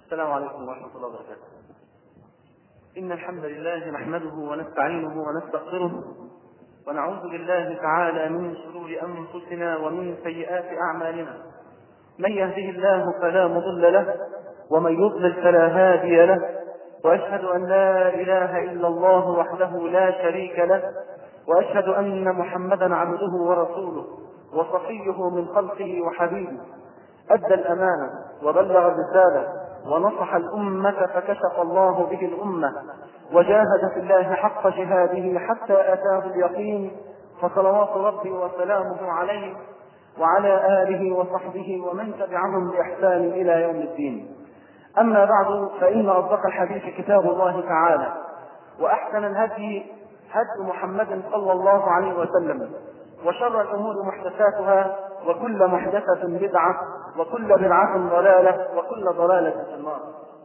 السلام عليكم ورحمة الله وبركاته. إن الحمد لله نحمده ونستعينه ونستغفره ونعوذ بالله تعالى من شرور أنفسنا ومن سيئات أعمالنا. من يهده الله فلا مضل له ومن يضلل فلا هادي له وأشهد أن لا إله إلا الله وحده لا شريك له وأشهد أن محمدا عبده ورسوله وصفيه من خلقه وحبيبه أدى الأمانة وبلغ الرسالة ونصح الأمة فكشف الله به الأمة وجاهد في الله حق جهاده حتى أتاه اليقين فصلوات ربي وسلامه عليه وعلى آله وصحبه ومن تبعهم بإحسان إلى يوم الدين أما بعد فإن أصدق الحديث كتاب الله تعالى وأحسن الهدي هدي محمد صلى الله عليه وسلم وشر الأمور محدثاتها وكل محدثة بدعة وكل بدعة ضلالة وكل ضلالة في النار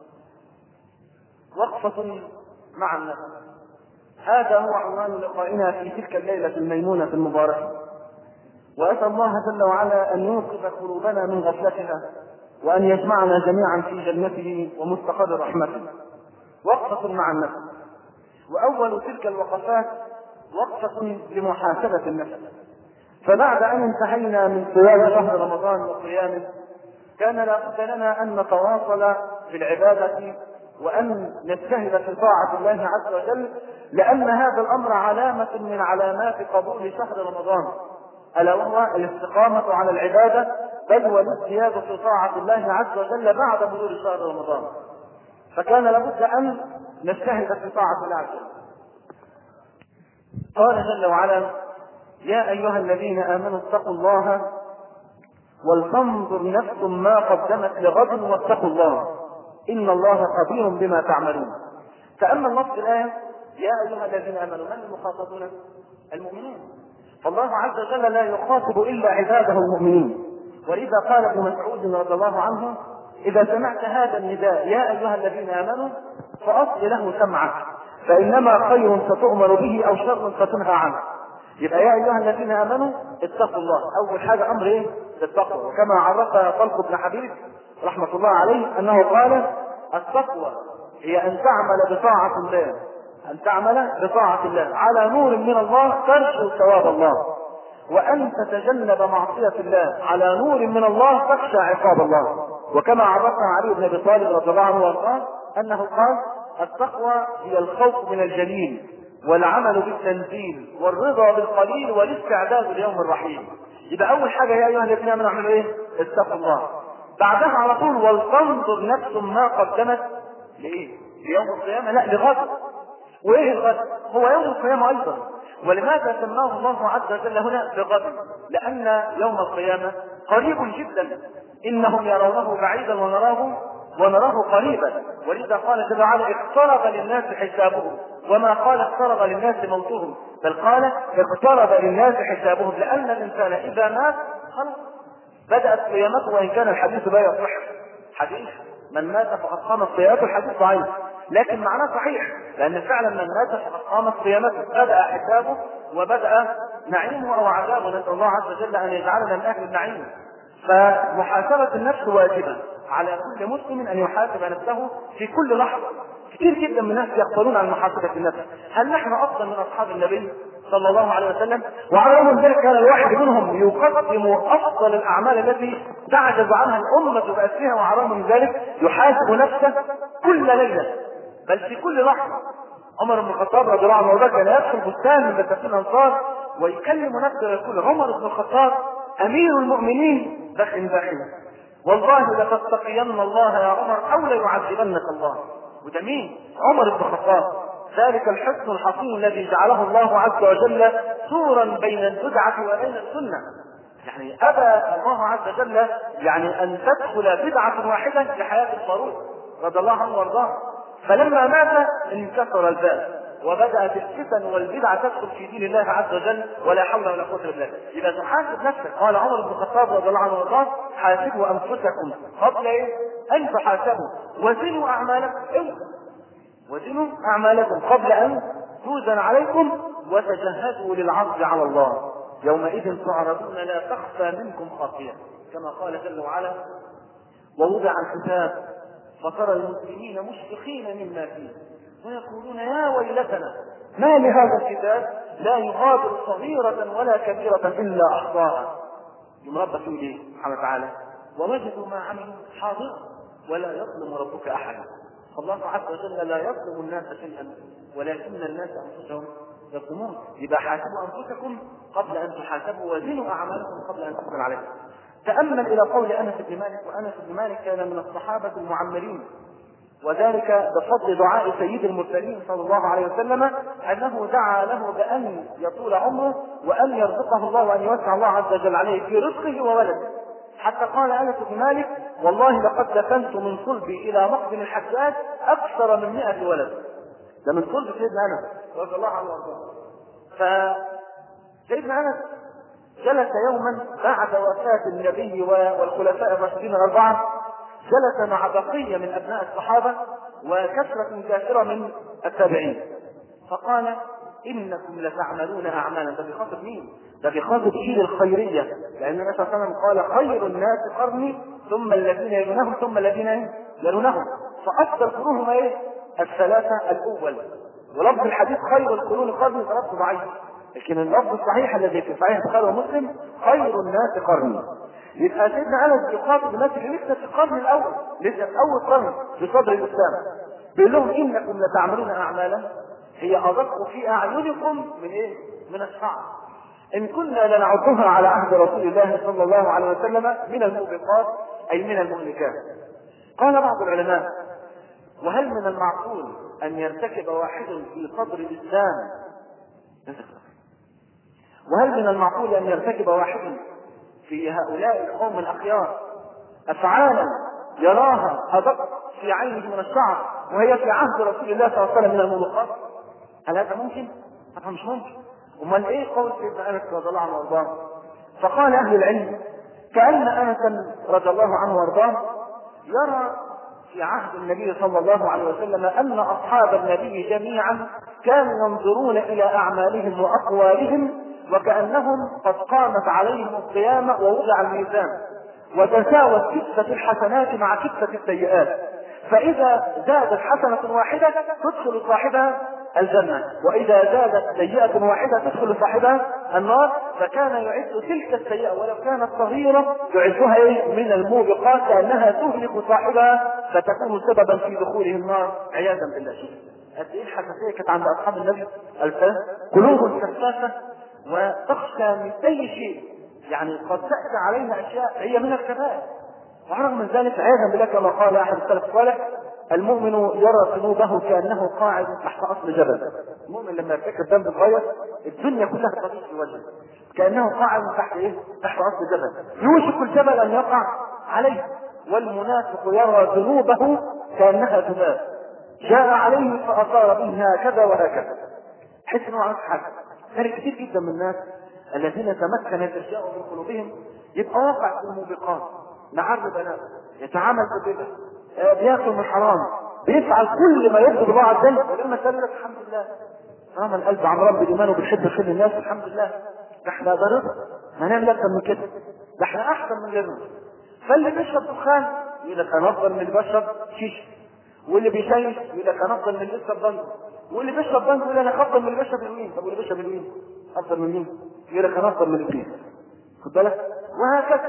وقفة مع النفس هذا هو عنوان لقائنا في تلك الليلة الميمونة المباركة وأسأل الله جل وعلا أن يوقظ قلوبنا من غفلتها وأن يجمعنا جميعا في جنته ومستقر رحمته وقفة مع النفس وأول تلك الوقفات وقفة لمحاسبة النفس فبعد أن انتهينا من صيام شهر رمضان وقيامه كان لا بد لنا أن نتواصل في العبادة وأن نجتهد في طاعة الله عز وجل لأن هذا الأمر علامة من علامات قبول شهر رمضان ألا وهو الاستقامة على العبادة بل والازدياد في طاعة الله عز وجل بعد مرور شهر رمضان فكان لابد أن نجتهد في طاعة الله عز وجل قال جل وعلا يا أيها الذين آمنوا اتقوا الله ولتنظر نفس ما قدمت لغد واتقوا الله إن الله خبير بما تعملون تأمل نص الآية يا أيها الذين آمنوا من المخاطبون؟ المؤمنين فالله عز وجل لا يخاطب إلا عباده المؤمنين ولذا قال ابن مسعود رضي الله عنه إذا سمعت هذا النداء يا أيها الذين آمنوا فأصل له سمعك فإنما خير ستؤمر به أو شر ستنهى عنه يبقى يا أيها الذين آمنوا اتقوا الله أول حاجة أمر إيه؟ التقوى وكما عرفها طلق بن حبيب رحمة الله عليه أنه قال التقوى هي أن تعمل بطاعة الله أن تعمل بطاعة الله على نور من الله ترجو ثواب الله وأن تتجنب معصية الله على نور من الله تخشى عقاب الله وكما عرفها علي بن أبي طالب رضي الله عنه وارضاه أنه قال التقوى هي الخوف من الجليل والعمل بالتنزيل والرضا بالقليل والاستعداد ليوم الرحيل يبقى أول حاجة يا أيها الذين آمنوا اعملوا إيه؟ اتقوا الله بعدها على طول ولتنظر نفس ما قدمت لإيه؟ ليوم القيامة لا لغد وايه الغد؟ هو يوم القيامة ايضا ولماذا سماه الله عز وجل هنا بغد؟ لان يوم القيامة قريب جدا انهم يرونه بعيدا ونراه ونراه قريبا ولذا قال جل وعلا اقترب للناس حسابهم وما قال اقترب للناس موتهم بل قال اقترب للناس حسابهم لان الانسان اذا مات خلاص بدات قيامته وان كان الحديث لا يصح حديث من مات فقد قامت قيامته الحديث ضعيف لكن معناه صحيح لان فعلا من مات فقد قامت قيامته بدا حسابه وبدا نعيمه او عذابه نسال الله عز وجل ان يجعلنا من اهل النعيم فمحاسبه النفس واجبه على كل مسلم ان يحاسب نفسه في كل لحظه كثير جدا من الناس يغفلون عن محاسبه النفس هل نحن افضل من اصحاب النبي صلى الله عليه وسلم وعلى الرغم من ذلك كان الواحد منهم يقدم افضل الاعمال التي تعجز عنها الامه باسرها وعلى الرغم من ذلك يحاسب نفسه كل ليله بل في كل لحظه عمر بن الخطاب رضي الله عنه كان يدخل بستان من بساتين الانصار ويكلم نفسه ويقول عمر بن الخطاب امير المؤمنين بخ بخ والله لتتقين الله يا عمر او ليعذبنك الله وده مين؟ عمر بن الخطاب ذلك الحسن الحصين الذي جعله الله عز وجل سورا بين البدعة وبين السنة يعني أبى الله عز وجل يعني أن تدخل بدعة واحدة في حياة الفاروق رضي الله عنه وارضاه فلما مات انكسر الباب وبدأت الفتن والبدع تدخل في دين الله عز وجل ولا حول ولا قوة إلا بالله إذا تحاسب نفسك قال عمر بن الخطاب رضي الله عنه وارضاه حاسبوا أنفسكم قبل إيه؟ أن تحاسبوا وزنوا أعمالكم اوعوا وزنوا أعمالكم قبل أن توزن عليكم وتجهزوا للعرض على الله يومئذ تعرضون لا تخفى منكم خافية كما قال جل وعلا ووضع الحساب فترى المسلمين مشفقين مما فيه ويقولون يا ويلتنا ما لهذا الكتاب لا يغادر صغيرة ولا كبيرة إلا أحصاها يوم ربك يقول ايه سبحانه وتعالى ووجدوا ما عملوا حاضرا ولا يظلم ربك أحدا فالله عز وجل لا يظلم الناس شيئا ولكن الناس أنفسهم يظلمون إذا حاسبوا أنفسكم قبل أن تحاسبوا وزنوا أعمالكم قبل أن تكون عليكم تأمل إلى قول أنس بن مالك وأنس بن مالك كان من الصحابة المعمرين وذلك بفضل دعاء سيد المرسلين صلى الله عليه وسلم انه دعا له بان يطول عمره وان يرزقه الله وان يوسع الله عز وجل عليه في رزقه وولده حتى قال انس بن مالك والله لقد دفنت من صلبي الى مقدم الحجاج اكثر من 100 ولد ده من صلب سيدنا انس رضي الله عنه وارضاه فسيدنا انس جلس يوما بعد وفاه النبي والخلفاء الراشدين الاربعه جلس مع بقية من أبناء الصحابة وكثرة كافرة من التابعين فقال إنكم لتعملون أعمالا ده بخاطب مين؟ ده بخاطب جيل الخيرية لأن النبي صلى الله عليه وسلم قال خير الناس قرني ثم الذين يلونهم ثم الذين يلونهم فأفضل قرونهم إيه؟ الثلاثة الأول ولفظ الحديث خير القرون قرني ده لفظ ضعيف لكن اللفظ الصحيح الذي في صحيح البخاري ومسلم خير الناس قرني يبقى سيدنا انس بيخاطب الناس اللي لسه في القرن الاول لسه في اول قرن في صدر الاسلام بيقول لهم انكم لتعملون اعمالا هي ادق في اعينكم من ايه؟ من الشعر ان كنا لنعدها على عهد رسول الله صلى الله عليه وسلم من الموبقات اي من المهلكات قال بعض العلماء وهل من المعقول ان يرتكب واحد في صدر الاسلام وهل من المعقول ان يرتكب واحد في هؤلاء القوم الأخيار أفعالا يراها أدق في عينه من الشعر وهي في عهد رسول الله صلى الله عليه وسلم من الملقات هل هذا ممكن؟ طبعا مش ممكن امال ايه قول سيدنا انس رضي الله عنه وارضاه فقال اهل العلم كان انسا رضي الله عنه وارضاه يرى في عهد النبي صلى الله عليه وسلم ان اصحاب النبي جميعا كانوا ينظرون الى اعمالهم واقوالهم وكأنهم قد قامت عليهم القيامة ووضع الميزان وتساوت كفة الحسنات مع كفة السيئات فإذا زادت حسنة واحدة تدخل صاحبها الجنة وإذا زادت سيئة واحدة تدخل صاحبها النار فكان يعد تلك السيئة ولو كانت صغيرة يعدها إيه؟ من الموبقات كأنها تهلك صاحبها فتكون سببا في دخوله النار عياذا بالله قد ايه الحساسيه كانت عند اصحاب النبي الفاس قلوب حساسه وتخشى من اي شيء يعني قد تاتي علينا اشياء هي من الكبائر ورغم من ذلك عياذا بالله كما قال احد السلف الصالح المؤمن يرى ذنوبه كانه قاعد تحت اصل جبل المؤمن لما يرتكب ذنب صغير الدنيا كلها تضيق في وجهه كانه قاعد تحت ايه؟ تحت اصل جبل يوشك الجبل ان يقع عليه والمنافق يرى ذنوبه كانها ذباب جاء عليه فاصار به هكذا وهكذا حس انه عارف حاجه كان كثير جدا من الناس الذين تمكن الاشياء من قلوبهم يبقى واقع في الموبقات معاه بنات يتعامل بالربا آه، بياكل من حرام بيفعل كل ما يبدو الله عز وجل ولما تقول لك الحمد لله طالما القلب عن رب الايمان وبيحب خير الناس الحمد لله ده احنا ده رزق ما هنعمل اكتر من كده ده احنا احسن من غيرنا فاللي بيشرب دخان يقول لك انا افضل من اللي بشرب شيشه واللي بيشيش يقول لك انا افضل من اللي بيشرب بنجو واللي بيشرب بنجو يقول انا افضل من اللي بيشرب هيروين طب واللي بيشرب هيروين افضل من مين؟ يقول لك انا افضل من البيت خد بالك وهكذا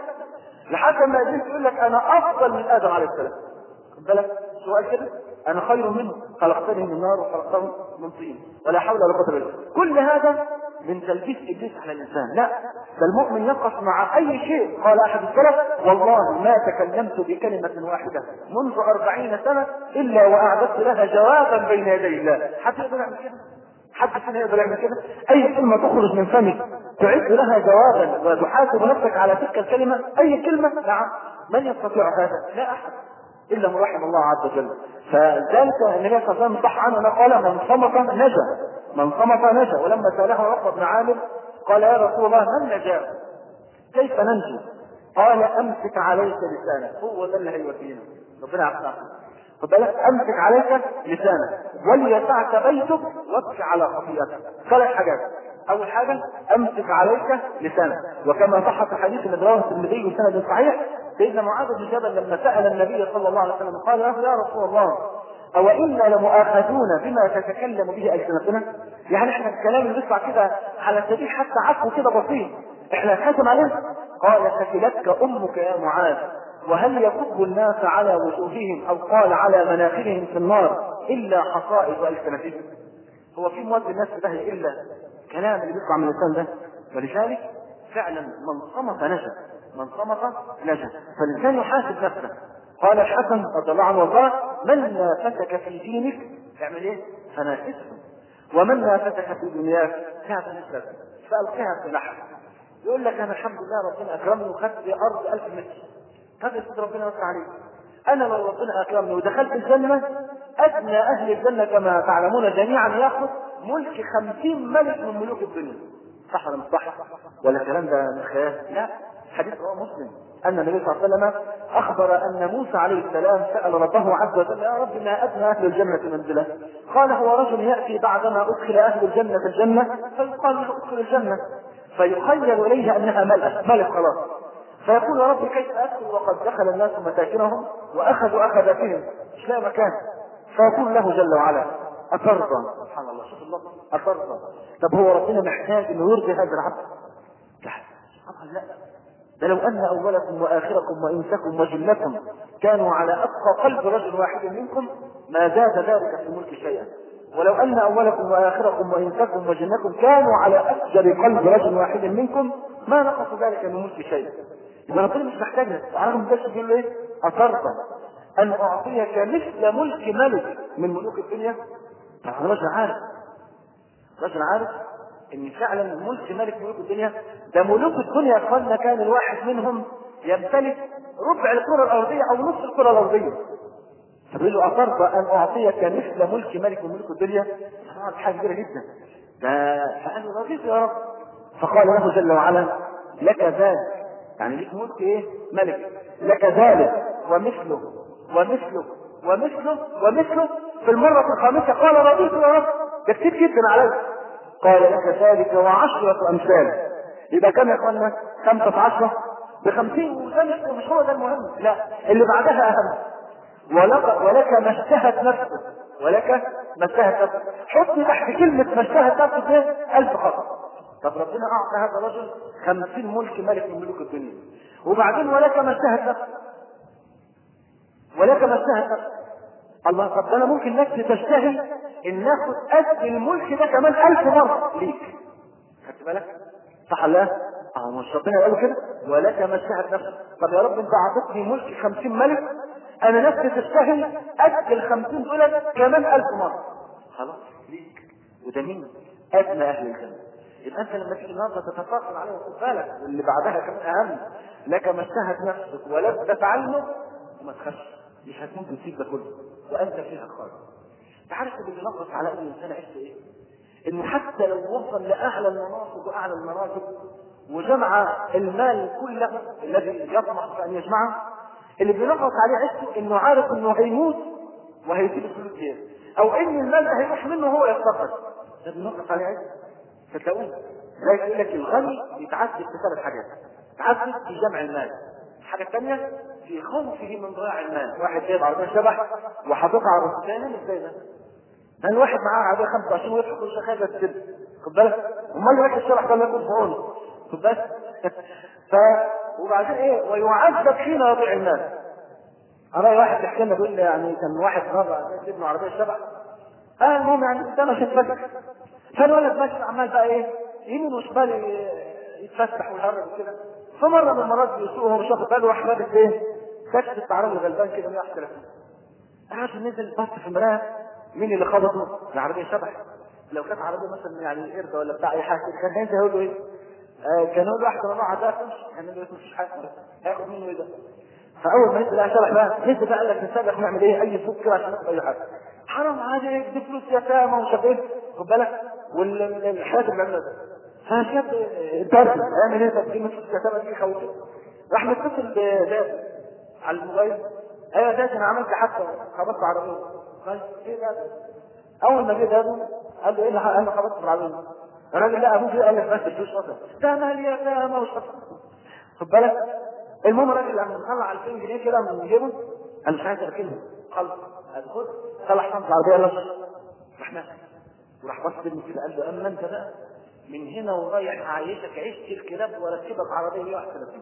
لحد ما ابليس يقول لك انا افضل من ادم عليه السلام خد بالك سؤال كده انا خير منه خلقتني من نار وخلقته من طين ولا حول ولا قوه الا بالله كل هذا من تلبيس ابليس على الانسان لا ده المؤمن يقف مع اي شيء قال احد السلف والله ما تكلمت بكلمه واحده منذ أربعين سنه الا واعددت لها جوابا بين يدي الله حد يقدر يعمل كده حد فينا يقدر يعمل كده اي كلمه تخرج من فمك تعد لها جوابا وتحاسب نفسك على تلك الكلمه اي كلمه نعم من يستطيع هذا لا احد الا من رحم الله عز وجل فذلك النبي صلى الله عليه وسلم صح عنه قال من صمت نجا من صمت نجا ولما ساله عقبه بن عامر قال يا رسول الله من نجا كيف ننجو قال امسك عليك لسانك هو ده اللي هيودينا ربنا يعافينا خد بالك امسك عليك لسانك وليسعك بيتك وابكي على خطيئتك ثلاث حاجات اول حاجه امسك عليك لسانك وكما صح في حديث الذي رواه الترمذي بسند صحيح سيدنا معاذ بن جبل لما سال النبي صلى الله عليه وسلم قال له يا رسول الله أو إنا لمؤاخذون بما تتكلم به ألسنتنا؟ يعني احنا الكلام اللي بيطلع كده على سبيل حتى عفو كده بسيط، احنا نتحاسب عليه؟ قال ثكلتك أمك يا معاذ، وهل يكب الناس على وجوههم أو قال على مناخرهم في النار إلا حصائد ألسنتهم؟ هو في مواد الناس ده إلا كلام اللي بيطلع من اللسان ده، ولذلك فعلا من صمت نجا، من صمت نجا، فالإنسان يحاسب نفسه، قال الحسن رضي الله عنه وارضاه من نافسك في دينك اعمل ايه؟ فنافسه ومن نافسك في دنياك كاد مثلك فالقها في نحر يقول لك انا الحمد لله ربنا اكرمني وخدت في ارض 1000 متر طب يا ربنا يوسع عليك انا لو ربنا اكرمني ودخلت الجنه ادنى اهل الجنه كما تعلمون جميعا ياخذ ملك 50 ملك من ملوك الدنيا صح ولا مش صح؟ ولا الكلام ده من خيال؟ لا حديث رواه مسلم ان النبي صلى الله عليه وسلم اخبر ان موسى عليه السلام سال ربه عز وجل يا رب ما ادنى اهل الجنه منزله قال هو رجل ياتي بعدما ادخل اهل الجنه الجنه فيقال له ادخل الجنه فيخيل اليه انها ملأ ملك خلاص فيقول يا رب كيف ادخل وقد دخل الناس مساكنهم واخذوا اخذتهم مش لاقي مكان فيقول له جل وعلا أترضى سبحان الله شوف الله أترضى طب هو ربنا محتاج انه يرضي هذا العبد لا سبحان لا ده لو ان اولكم واخركم وانسكم وجنكم كانوا على اتقى قلب رجل واحد منكم ما زاد ذلك في الملك شيئا ولو ان اولكم واخركم وانسكم وجنكم كانوا على افجر قلب رجل واحد منكم ما نقص ذلك من ملك شيئا يبقى ربنا مش محتاجنا على من ده يقول له ايه؟ اترضى ان اعطيك مثل ملك ملك من ملوك الدنيا انا مش عارف مش عارف ان فعلا ملك ملك ملوك الدنيا ده ملوك الدنيا يا اخوانا كان الواحد منهم يمتلك ربع الكره الارضيه او نصف الكره الارضيه فبيقول له اترضى ان اعطيك مثل ملك ملك من ملوك الدنيا طبعا حاجه كبيره جدا ده فقال له رضيت يا رب فقال له جل وعلا لك ذلك يعني ليك ملك ايه ملك لك ذلك ومثله ومثله ومثله ومثله في المرة الخامسة قال رضيت يا رب ده كتير جدا عليك قال لك ذلك وعشرة أمثال يبقى كم يا اخوانا؟ خمسة عشرة بخمسين وده مش مش هو ده المهم لا اللي بعدها أهم ولك ولك ما اشتهت نفسك ولك ما اشتهت نفسك حط تحت كلمة ما اشتهت نفسك دي ألف خطأ طب ربنا أعطى هذا الرجل خمسين ملك ملك من ملوك الدنيا وبعدين ولك ما اشتهت نفسك ولك ما اشتهت نفسك الله طب انا ممكن نفسي تشتهي ان ناخد قد الملك ده كمان ألف مرة ليك خدت بالك؟ صح ولا لا؟ اه مش ربنا قال كده ولك ما اشتهت نفسك طب يا رب انت اعطيتني ملك خمسين ملك انا نفسي تشتهي قد الخمسين دول كمان ألف مرة خلاص ليك وده مين؟ ادنى اهل الجنة يبقى انت لما تيجي النهارده تتفاخر عليه خد بالك واللي بعدها كمان اهم لك ما اشتهت نفسك ولذت عينك وما تخافش مش هتمكن تسيب ده كله وانت فيها خالص انت عارف اللي بينقص على اي انسان عشت ايه؟ انه حتى لو وصل لاعلى المناصب واعلى المراتب وجمع المال كله الذي يطمح في ان يجمعه اللي بينقص عليه عشته انه عارف انه هيموت وهيسيب الفلوس دي او ان المال ده هيروح منه هو يفتقر ده بينقص عليه عشته فتلاقوه زي يقول لك الغني بيتعذب بثلاث حاجات يتعذب في جمع المال الحاجه الثانيه في خوفه من ضياع المال واحد جايب عربيه شبح وحاططها على الرصيف ده ازاي ده؟ ده الواحد معاه عربيه 25 ويضحك كل شيء خايف تسد خد بالك امال الواحد الشبح ده يكون في عونه خد بالك ف وبعدين ايه ويعذب حين يضيع المال انا واحد بيحكي لنا بيقول لي يعني كان واحد مره جايب ابنه عربيه شبح اه المهم يعني ده مش اتفسح فالولد ماشي عمال بقى ايه يمين وشمال يتفسح ويهرب وكده فمره من المرات بيسوق وهو مش واخد باله راح لابس ايه؟ كشف العربي الغلبان كده 130 عارف نزل بص في المرايه مين اللي خبطه؟ العربيه شبح لو كانت عربيه مثلا يعني قرده ولا بتاع اي حاجه كان هينزل هيقول له ايه؟ آه كان يقول له واحد رباعه ده كان يقول له مفيش حاجه هياخد منه ايه ده؟ فاول ما ينزل لها شبح بقى نزل بقى قال لك نسابق نعمل ايه؟ اي فوق كده عشان ناخد اي حاجه حرام عليك دي فلوس يتامى ومش عارف ايه خد بالك والحاجات اللي عملها ده فشاب الدرس اعمل ايه طب في فلوس يتامى دي خوفه راح متصل بذات على الموبايل ايوه ده انا عملت حتى خبطت عربيه قال ايه ده اول ما جه ده قال له ايه اللي قال له خبطت في العربيه الراجل لا ابوه قال لك بس الفلوس وصل ده مال يتامى ومش خد بالك المهم الراجل لما طلع 2000 جنيه كده من جيبه انا مش عايز اركنها خلص خد طلع شنطه عربيه لص راح ماشي وراح بص ابنه كده قال له اما انت بقى من هنا ورايح اعيشك عيشه الكلاب واركبك عربيه 131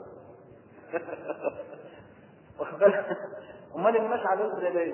واخد بالك امال اللي ماشي على الوزن ليه؟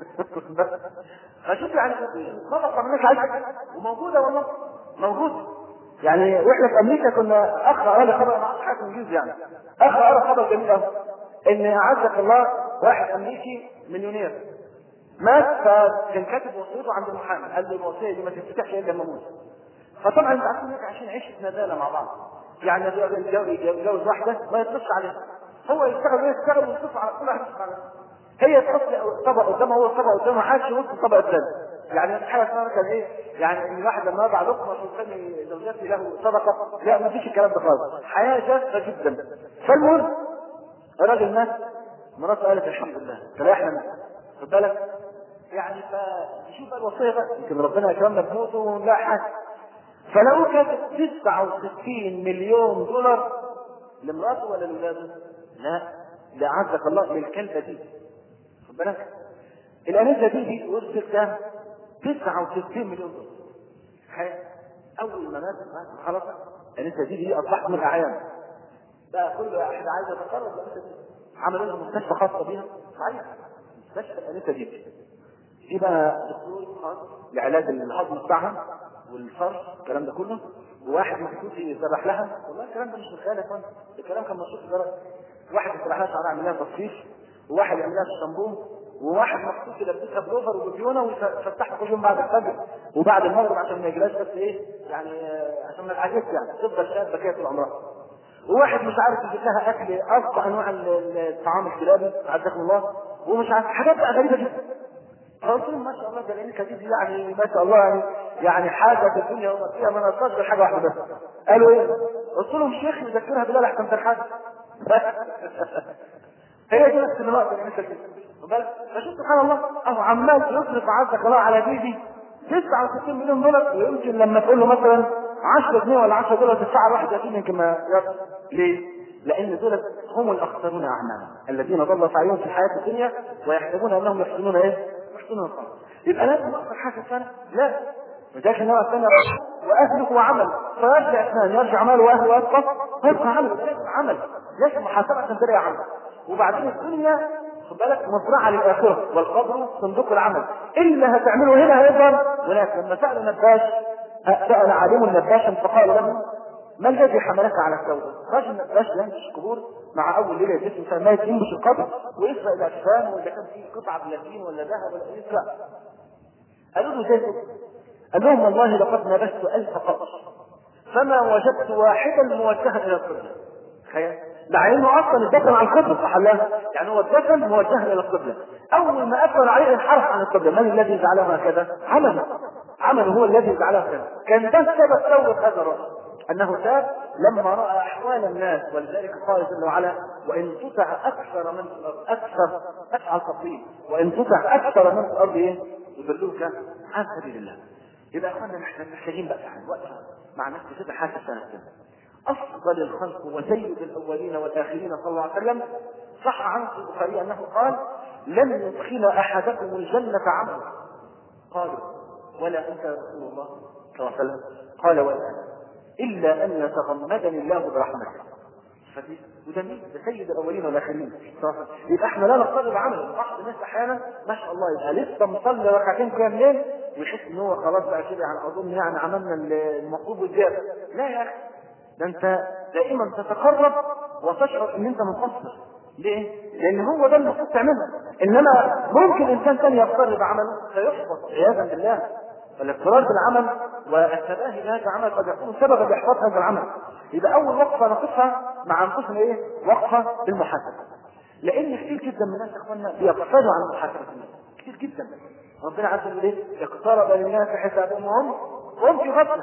فشوف يعني خبط ما عملناش عايز وموجوده والله موجوده يعني واحنا في امريكا كنا اخ قرا خبر مع حاكم انجليزي يعني اخ قرا خبر جميل قوي ان اعزك الله واحد امريكي مليونير مات فكان كاتب وصيته عند المحامي قال له الوصيه دي ما تفتحش الا لما اموت فطبعا انت عارفين انك عشان عيشه ندالة مع بعض يعني يتجوز واحده ما يتصلش عليها هو يشتغل وهي تشتغل ويصرف على كل واحد يصرف على هي تحط طبق قدامها هو طبق قدامها حاجه يوصل الطبق الثاني يعني حاجه اسمها كان ايه يعني ان الواحد لما يضع لقمه يسمي زوجتي له صدقه لا ما فيش الكلام ده خالص حياه جافه جدا فالمهم الراجل مات مراته قالت الحمد لله ريحنا منه خد بالك يعني فشوف بقى الوصيه بقى يمكن ربنا يكرمنا بموته ونلاقي حاجه فلو كانت 69 مليون دولار لمراته ولا لاولاده؟ لا لأعزك الله للكلبة دي خد بالك الأنسة دي دي وصلت كام؟ 69 مليون دولار حي. أول ما مات مات خلاص الأنسة دي دي أصبحت من الأعيان بقى كل واحد عايز يتقرب الأنسة دي عملوا لها مستشفى خاصة بيها صحيح مستشفى الأنسة دي في بقى دكتور خاص لعلاج الهضم بتاعها والفرش الكلام ده كله وواحد مخصوص يسرح لها والله الكلام ده مش من خيال يا فندم الكلام كان مشهور في البلد واحد يسرح لها شعرها يعمل لها تصفيف وواحد يعمل لها الشامبو وواحد مخصوص يلبسها بلوفر وبيونه ويفتحها كل يوم بعد الفجر وبعد المغرب عشان ما يجيلهاش بس ايه يعني عشان ما تعجزش يعني تفضل شابه كده طول عمرها وواحد مش عارف يجيب لها اكل ارقى انواع الطعام الكلابي عزكم الله ومش عارف حاجات بقى غريبه جدا فقلت لهم ما شاء الله ده لان كتيب يعني ما شاء الله يعني يعني حاجه في الدنيا وما فيها ما نقصش غير حاجه واحده بس قالوا ايه؟ قلت لهم شيخ يذكرها بالله احسن ترحل هي دي نفس الوقت اللي انت فيه فشوف سبحان الله اهو عمال يصرف عزك الله على بيبي 69 مليون دولار ويمكن لما تقول له مثلا 10 جنيه ولا 10 دولار تدفع واحد يتيم يمكن ما ليه؟ لان دول هم الاخسرون اعمالا الذين ضل سعيهم في الحياه الدنيا ويحسبون انهم يحسنون ايه؟ يحسنون الخلق يبقى لازم اخسر حاجه ثانيه لا وذلك النوع الثاني واهله وعمل فيرجع اثنان يرجع ماله واهله ويبقى يبقى عمل عمل لازم محاسبه تنتهي عمل وبعدين الدنيا خد بالك مزرعه للاخره والقبر صندوق العمل الا هتعمله هنا هيفضل هناك لما سال النباش سال عالم النباشا فقال له ما الذي حملك على التوبه؟ رجل نباش ينبش قبور مع اول ليله يجلس انسان ميت ينبش القبر ويسرق الاجسام واذا كان فيه قطعه بلاتين ولا ذهب ولا يسرق قالوا له زي قال لهم والله لقد نبشت ألف قبر فما وجدت واحدا موجها إلى القبلة تخيل مع انه اصلا الدفن على القبله صح لا؟ يعني هو الدفن موجه الى القبله اول ما اثر عليه انحرف عن القبله من الذي جعله هكذا؟ عمله عمله هو الذي جعله هكذا كان ده سبب توبه هذا الرجل انه تاب لما راى احوال الناس ولذلك قال جل وعلا وان تطع اكثر من في الارض اكثر افعل تطبيق وان تطع اكثر من في الارض ايه؟ يضلوك عن سبيل الله يبقى يا اخوانا احنا محتاجين بقى يعني وقت مع نفسي كده حاسس سنه افضل الخلق وسيد الاولين والاخرين صلى الله عليه وسلم صح عنه في البخاري انه قال لن يدخل احدكم الجنه عمله قالوا ولا انت يا رسول الله صلى الله عليه وسلم قال ولا انا الا ان يتغمدني الله برحمته وده مين؟ ده سيد الاولين والاخرين يبقى احنا لا نقتضي بعمل بعض الناس احيانا ما شاء الله يبقى لسه مصلي ركعتين كاملين ويحس ان هو خلاص بقى كده يعني اظن يعني عملنا المطلوب والزياده لا يا اخي ده انت دائما تتقرب وتشعر ان انت مقصر ليه؟ لان هو ده المفروض تعمله انما ممكن انسان ثاني يضطر بعمله فيحبط عياذا بالله فالاضطرار بالعمل والتباهي بهذا العمل قد يكون سببا لاحباط هذا العمل يبقى اول وقفه نقفها مع انفسنا ايه؟ وقفه بالمحاسبه لان كثير جدا من الناس يا اخوانا بيغفلوا عن محاسبه الناس كثير جدا ربنا عز وجل ايه؟ اقترب للناس حسابهم وهم وهم في غفله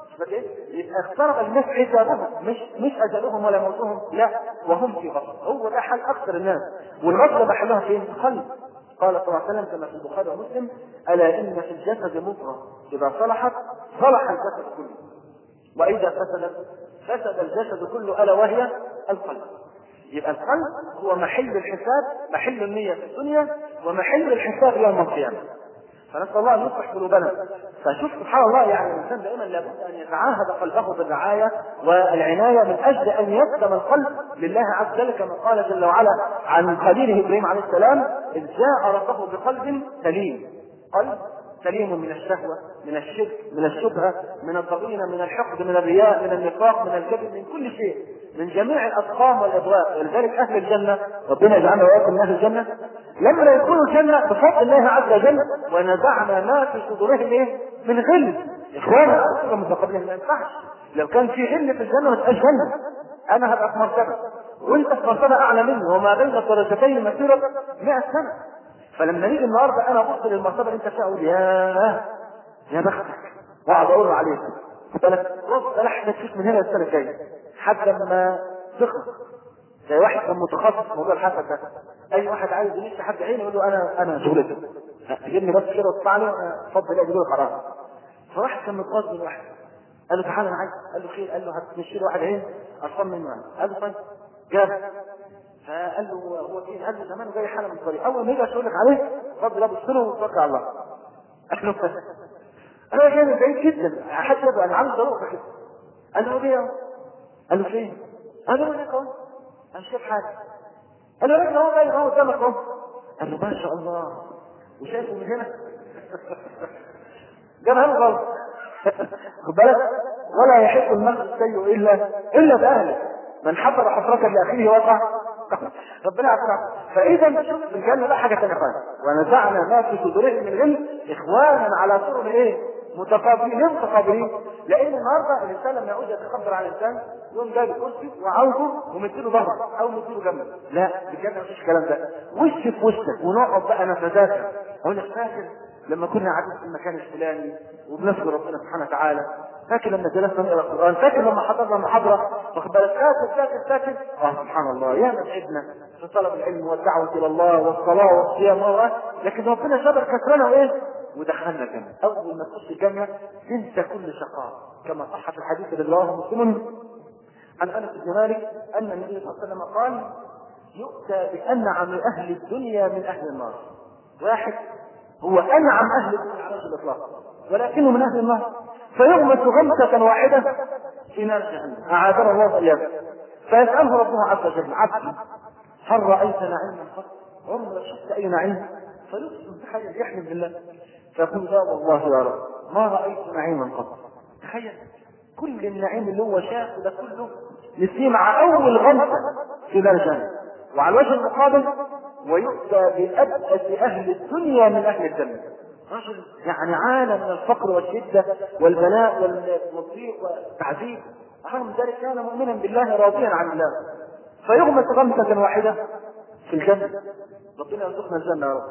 يبقى اقترب الناس حسابهم مش مش اجلهم ولا موتهم لا وهم في غفله هو ده حال اكثر الناس والغفله محلها فين؟ القلب قال صلى الله عليه وسلم كما في البخاري ومسلم الا ان في الجسد مضغه اذا صلحت صلح الجسد كله واذا فسدت فسد الجسد كله الا وهي القلب يبقى القلب هو محل الحساب محل النية في الدنيا ومحل الحساب يوم القيامة فنسأل الله أن يصلح قلوبنا فشوف سبحان الله يعني الإنسان دائما لابد أن يتعاهد قلبه بالرعاية والعناية من أجل أن يسلم القلب لله عز وجل كما قال جل وعلا عن خليله إبراهيم عليه السلام إذ جاء ربه بقلب سليم قلب سليم من الشهوة من الشرك من الشبهة من الضغينة من الحقد من الرياء من النفاق من الكذب من كل شيء من جميع الأسقام والأضواء ولذلك أهل الجنة ربنا يجعلنا وإياكم من أهل الجنة لما يدخلوا الجنة بفضل الله عز وجل ونزعنا ما في صدورهم إيه؟ من غل إخوانا أصلا متقبلين ما ينفعش لو كان في غل في الجنة ما تبقاش جنة أنا هبقى في مرتبة وأنت في مرتبة أعلى مني وما بين الدرجتين مسيرة 100 سنة فلما نيجي النهارده انا ابص للمرتبه اللي انت فيها اقول يا يا بختك واقعد اقول عليك بالك بص انا هتشوف من هنا السنه الجايه لحد لما تخلص زي واحد كان متخصص في موضوع الحسد ده اي واحد عايز يمشي حد عيني يقول له انا انا شغلتي تجيبني بس كده وتطلع لي وانا اتفضل اجيب له قرار فواحد كان متغاظ من واحد قال له تعالى انا عايز قال له خير قال له هتمشي له واحد عين اصلا منه قال له طيب جاب فقال له هو فين؟ قال له زمان جاي حاله من الطريق اول ما يجي اقول لك عليه اتفضل ابص له وتوكل على الله قال له انا جاي من بعيد جدا حد يبقى انا عاوز اروح كده قال له ليه قال له فين؟ قال له هناك اهو انا شايف حاجه قال له راجل اهو جاي اهو قدامك اهو قال له ما شاء الله وشايفه من هنا جابها له غلط خد بالك ولا يحق المرء السيء الا الا باهله من حفر حفرة لاخيه وقع ربنا يعافينا فاذا شوف الجنه ده حاجه ثانيه خالص ونزعنا ما في صدورهم من غل اخوانا على سرر ايه؟ متقابلين ليه متقابلين؟ لان النهارده الانسان لما يعود يتخبر على الانسان يقوم جايب الكرسي وعاوزه ومديله ظهره او مديله جنبه لا الجنه مفيش الكلام ده وش في وشك ونقعد بقى نتذاكر اقول لك فاكر لما كنا قاعدين في المكان الفلاني وبنذكر ربنا سبحانه وتعالى فاكر لما جلسنا نقرا القران فاكر لما حضرنا محاضره واخد بالك فاكر فاكر فاكر اه سبحان الله يا ما تعبنا في طلب العلم والدعوه الى الله والصلاه والصيام و لكن ربنا شبر كسرنا وايه ودخلنا الجنه اول ما تخش الجنه تنسى كل شقاء كما صح في الحديث الذي رواه مسلم عن انس بن مالك ان النبي صلى الله عليه وسلم قال يؤتى بانعم اهل الدنيا من اهل النار واحد هو انعم اهل الدنيا على وجه الاطلاق ولكنه من اهل النار فيغمس غمسه واحده في نار جهنم اعاذنا الله واياكم فيساله ربه عز وجل عبدي هل رايت نعيما قط عمرك شفت اي نعيم فيقسم تخيل يحلف بالله فيقول لا والله يا رب ما رايت نعيما قط تخيل كل النعيم اللي هو شافه ده كله نسيه مع اول غمسه في نار جهنم وعلى الوجه المقابل ويؤتى بأبأس أهل الدنيا من أهل الجنة رجل يعني عانى من الفقر والشدة والبلاء والضيق والتعذيب رغم ذلك كان مؤمنا بالله راضيا عن الله فيغمس غمسة واحدة في الجنة ربنا يرزقنا الجنة يا رب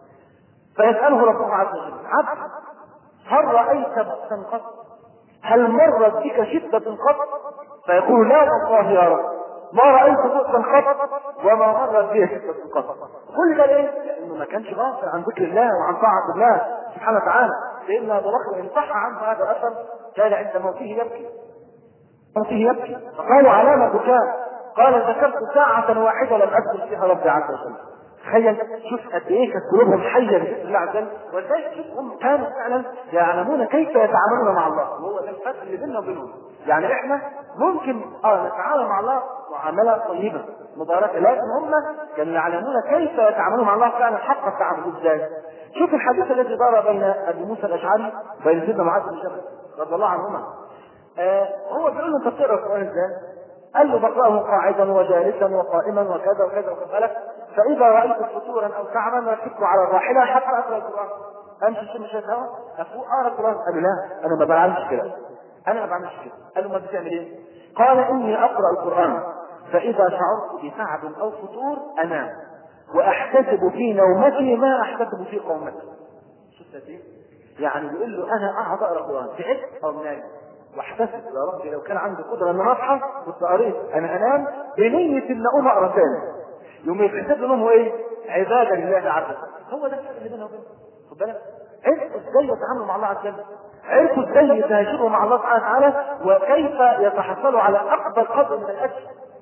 فيسأله ربه عز وجل عبد هل رأيت بأسا قط؟ هل مرت بك شدة قط؟ فيقول لا والله يا رب ما رأيت بؤسا قط وما مرت به شدة قط كل ده ليه؟ لأنه ما كانش غافل عن ذكر الله وعن طاعة الله سبحانه وتعالى سيدنا أبو بكر إن صح عنه هذا الأثر كان عند موته يبكي موته يبكي فقالوا علامة بكاء قال ذكرت ساعة واحدة لم أذكر فيها ربي عز وجل تخيل شوف قد ايه كانت قلوبهم حيه بذكر الله عز وجل ولذلك شوف هم كانوا فعلا يعلمون كيف يتعاملون مع الله وهو ده الفرق اللي بيننا وبينهم يعني احنا ممكن اه نتعامل مع الله معامله طيبه مباركه لكن هم كانوا يعلمون كيف يتعاملون مع الله فعلا حق التعامل ازاي شوف الحديث الذي دار بين ابي موسى الاشعري وبين سيدنا معاذ بن جبل رضي الله عنهما آه هو بيقول له انت بتقرا القران ازاي؟ قال له بقراه قاعدا وجالسا وقائما وكذا وكذا وخد بالك فاذا رايت فتورا او تعبا ركبت على الراحله حتى اقرا القران امشي شم شويه هوا افوق اقرا القران قال له لا انا ما بعملش كده انا ما بعملش كده قال له ما بتعمل ايه؟ قال اني اقرا القران فاذا شعرت بتعب او فتور انام واحتسب في نومتي ما احتسب في قومتي شفت ايه؟ يعني بيقول له انا اقعد اقرا القران تعبت او نايم واحتسب يا ربي لو كان عندي قدره ان انا اصحى كنت قريت انا انام بنيه ان اقوم اقرا ثاني يوم يتحسب له نومه ايه؟ عباده لله عز وجل هو ده الفرق اللي بيننا وبينه خد بالك عرفوا ازاي يتعاملوا مع الله عز وجل عرفوا ازاي يتهاجروا مع الله سبحانه وتعالى وكيف يتحصلوا على اكبر قدر من الاجر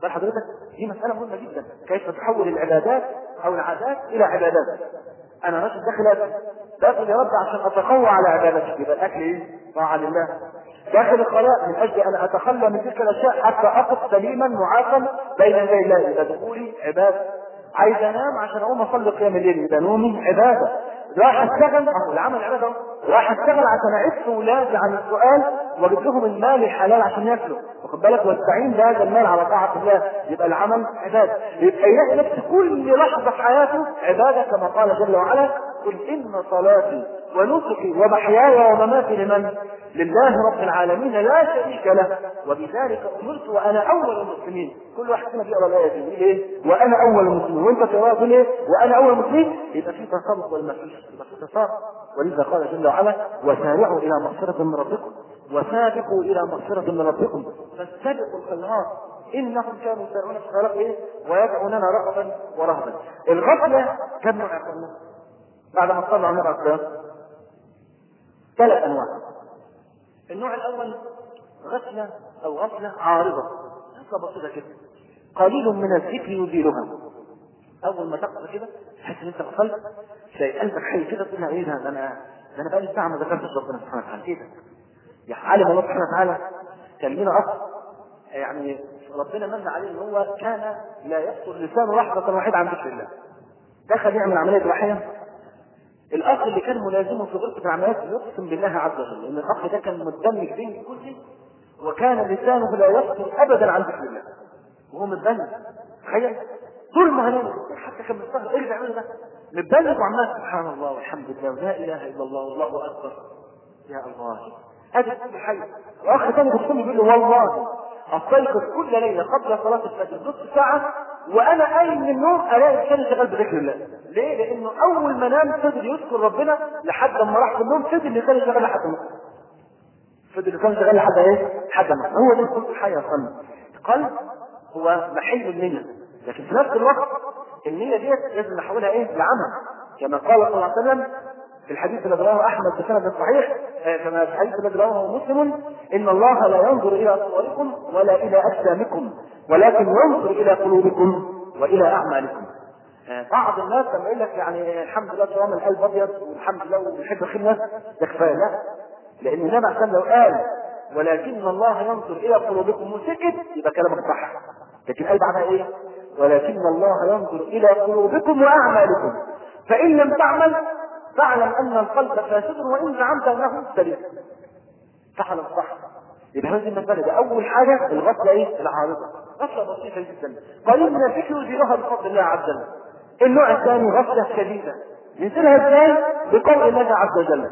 بل حضرتك دي مسألة مهمة جدا كيف تحول العبادات أو العادات إلى عبادات أنا رجل داخل أكل داخل يا رب عشان أتقوى على عبادتك يبقى الأكل إيه؟ طاعة لله داخل الخلاء من أجل أن أتخلى من تلك الأشياء حتى أقف سليما معافا بين يدي الله يبقى دخولي عبادة عايز انام عشان اقوم اصلي قيام الليل يبقى نومي عباده راح اشتغل اهو العمل عباده اهو راح اشتغل عشان اعف ولادي عن السؤال واجيب لهم المال الحلال عشان ياكلوا واخد بالك واستعين بهذا المال على طاعه الله يبقى العمل عباده يبقى يلاقي نفسه كل لحظه في حياته عباده كما قال جل وعلا قل ان صلاتي ونسكي ومحياي ومماتي لمن؟ لله رب العالمين لا شريك له وبذلك امرت وانا اول المسلمين كل واحد فينا بيقرا الايه دي يقول ايه؟ وانا اول المسلمين وانت تقراها تقول ايه؟ وانا اول المسلمين يبقى في تسابق ولا ما فيش؟ يبقى في تسابق ولذا قال جل وعلا وسارعوا الى مغفره من ربكم وسابقوا الى مغفره من ربكم فاستبقوا الخيرات انهم كانوا يسارعون في الخيرات ايه؟ ويدعوننا رغبا ورهبا الغفله كم نوع يا اخوانا؟ بعد ما صلوا على النبي ثلاث انواع النوع الاول غفله او غفله عارضه غفله بسيطه كده قليل من الذكر يزيلها اول ما تقرا كده تحس ان انت غفلت تلاقي قلبك حي كده تقول ايه ده ده انا ده انا بقالي ساعه ما ذكرتش ربنا سبحانه وتعالى ايه ده؟ يا علم الله سبحانه وتعالى كان لنا اخ يعني ربنا من عليه ان هو كان لا يقصر لسانه لحظه واحده عن ذكر الله دخل يعمل عمليه جراحيه الاخ اللي كان ملازمه في غرفه العمليات يقسم بالله عز وجل ان الاخ ده كان مندمج بين كله وكان لسانه لا يقصر ابدا عن ذكر الله وهو متبنج تخيل طول ما هنام حتى كان مستغرب ايه اللي بيعمله ده متبنج وعمال سبحان الله والحمد لله ولا اله الا الله والله اكبر يا الله هذا كل حي واخ ثاني بيقول بيقول له والله استيقظ كل ليله قبل صلاه الفجر نص ساعه وانا قايم من النوم الاقي لساني شغال بذكر الله ليه؟ لانه اول ما نام فضل يذكر ربنا لحد ما راح في النوم فضل لساني شغال لحد ما فضل لساني شغال لحد ايه؟ لحد ما هو ده كل حي يا اخوانا القلب هو محل النية لكن في نفس الوقت النية ديت لازم نحولها ايه؟ لعمل كما قال صلى الله عليه وسلم في الحديث الذي رواه احمد بسند صحيح كما في الحديث الذي رواه مسلم ان الله لا ينظر الى صوركم ولا الى اجسامكم ولكن ينظر الى قلوبكم والى اعمالكم بعض الناس لما يقول لك يعني الحمد لله طالما القلب ابيض والحمد لله وبيحب الخير الناس ده كفايه لا لان النبي عليه لو قال ولكن الله ينظر الى قلوبكم وسكت يبقى كلامك صح لكن قال بعدها ايه؟ ولكن الله ينظر الى قلوبكم واعمالكم فان لم تعمل فاعلم ان القلب فاسد وان زعمت انه سليم فاعلم صح يبقى هذه المسألة ده أول حاجة الغفلة إيه؟ العارضة غفلة بسيطة جدا قليل من الفكر يزيلها بفضل الله عز وجل النوع الثاني غفلة شديدة يزيلها ازاي؟ بقول الله عز وجل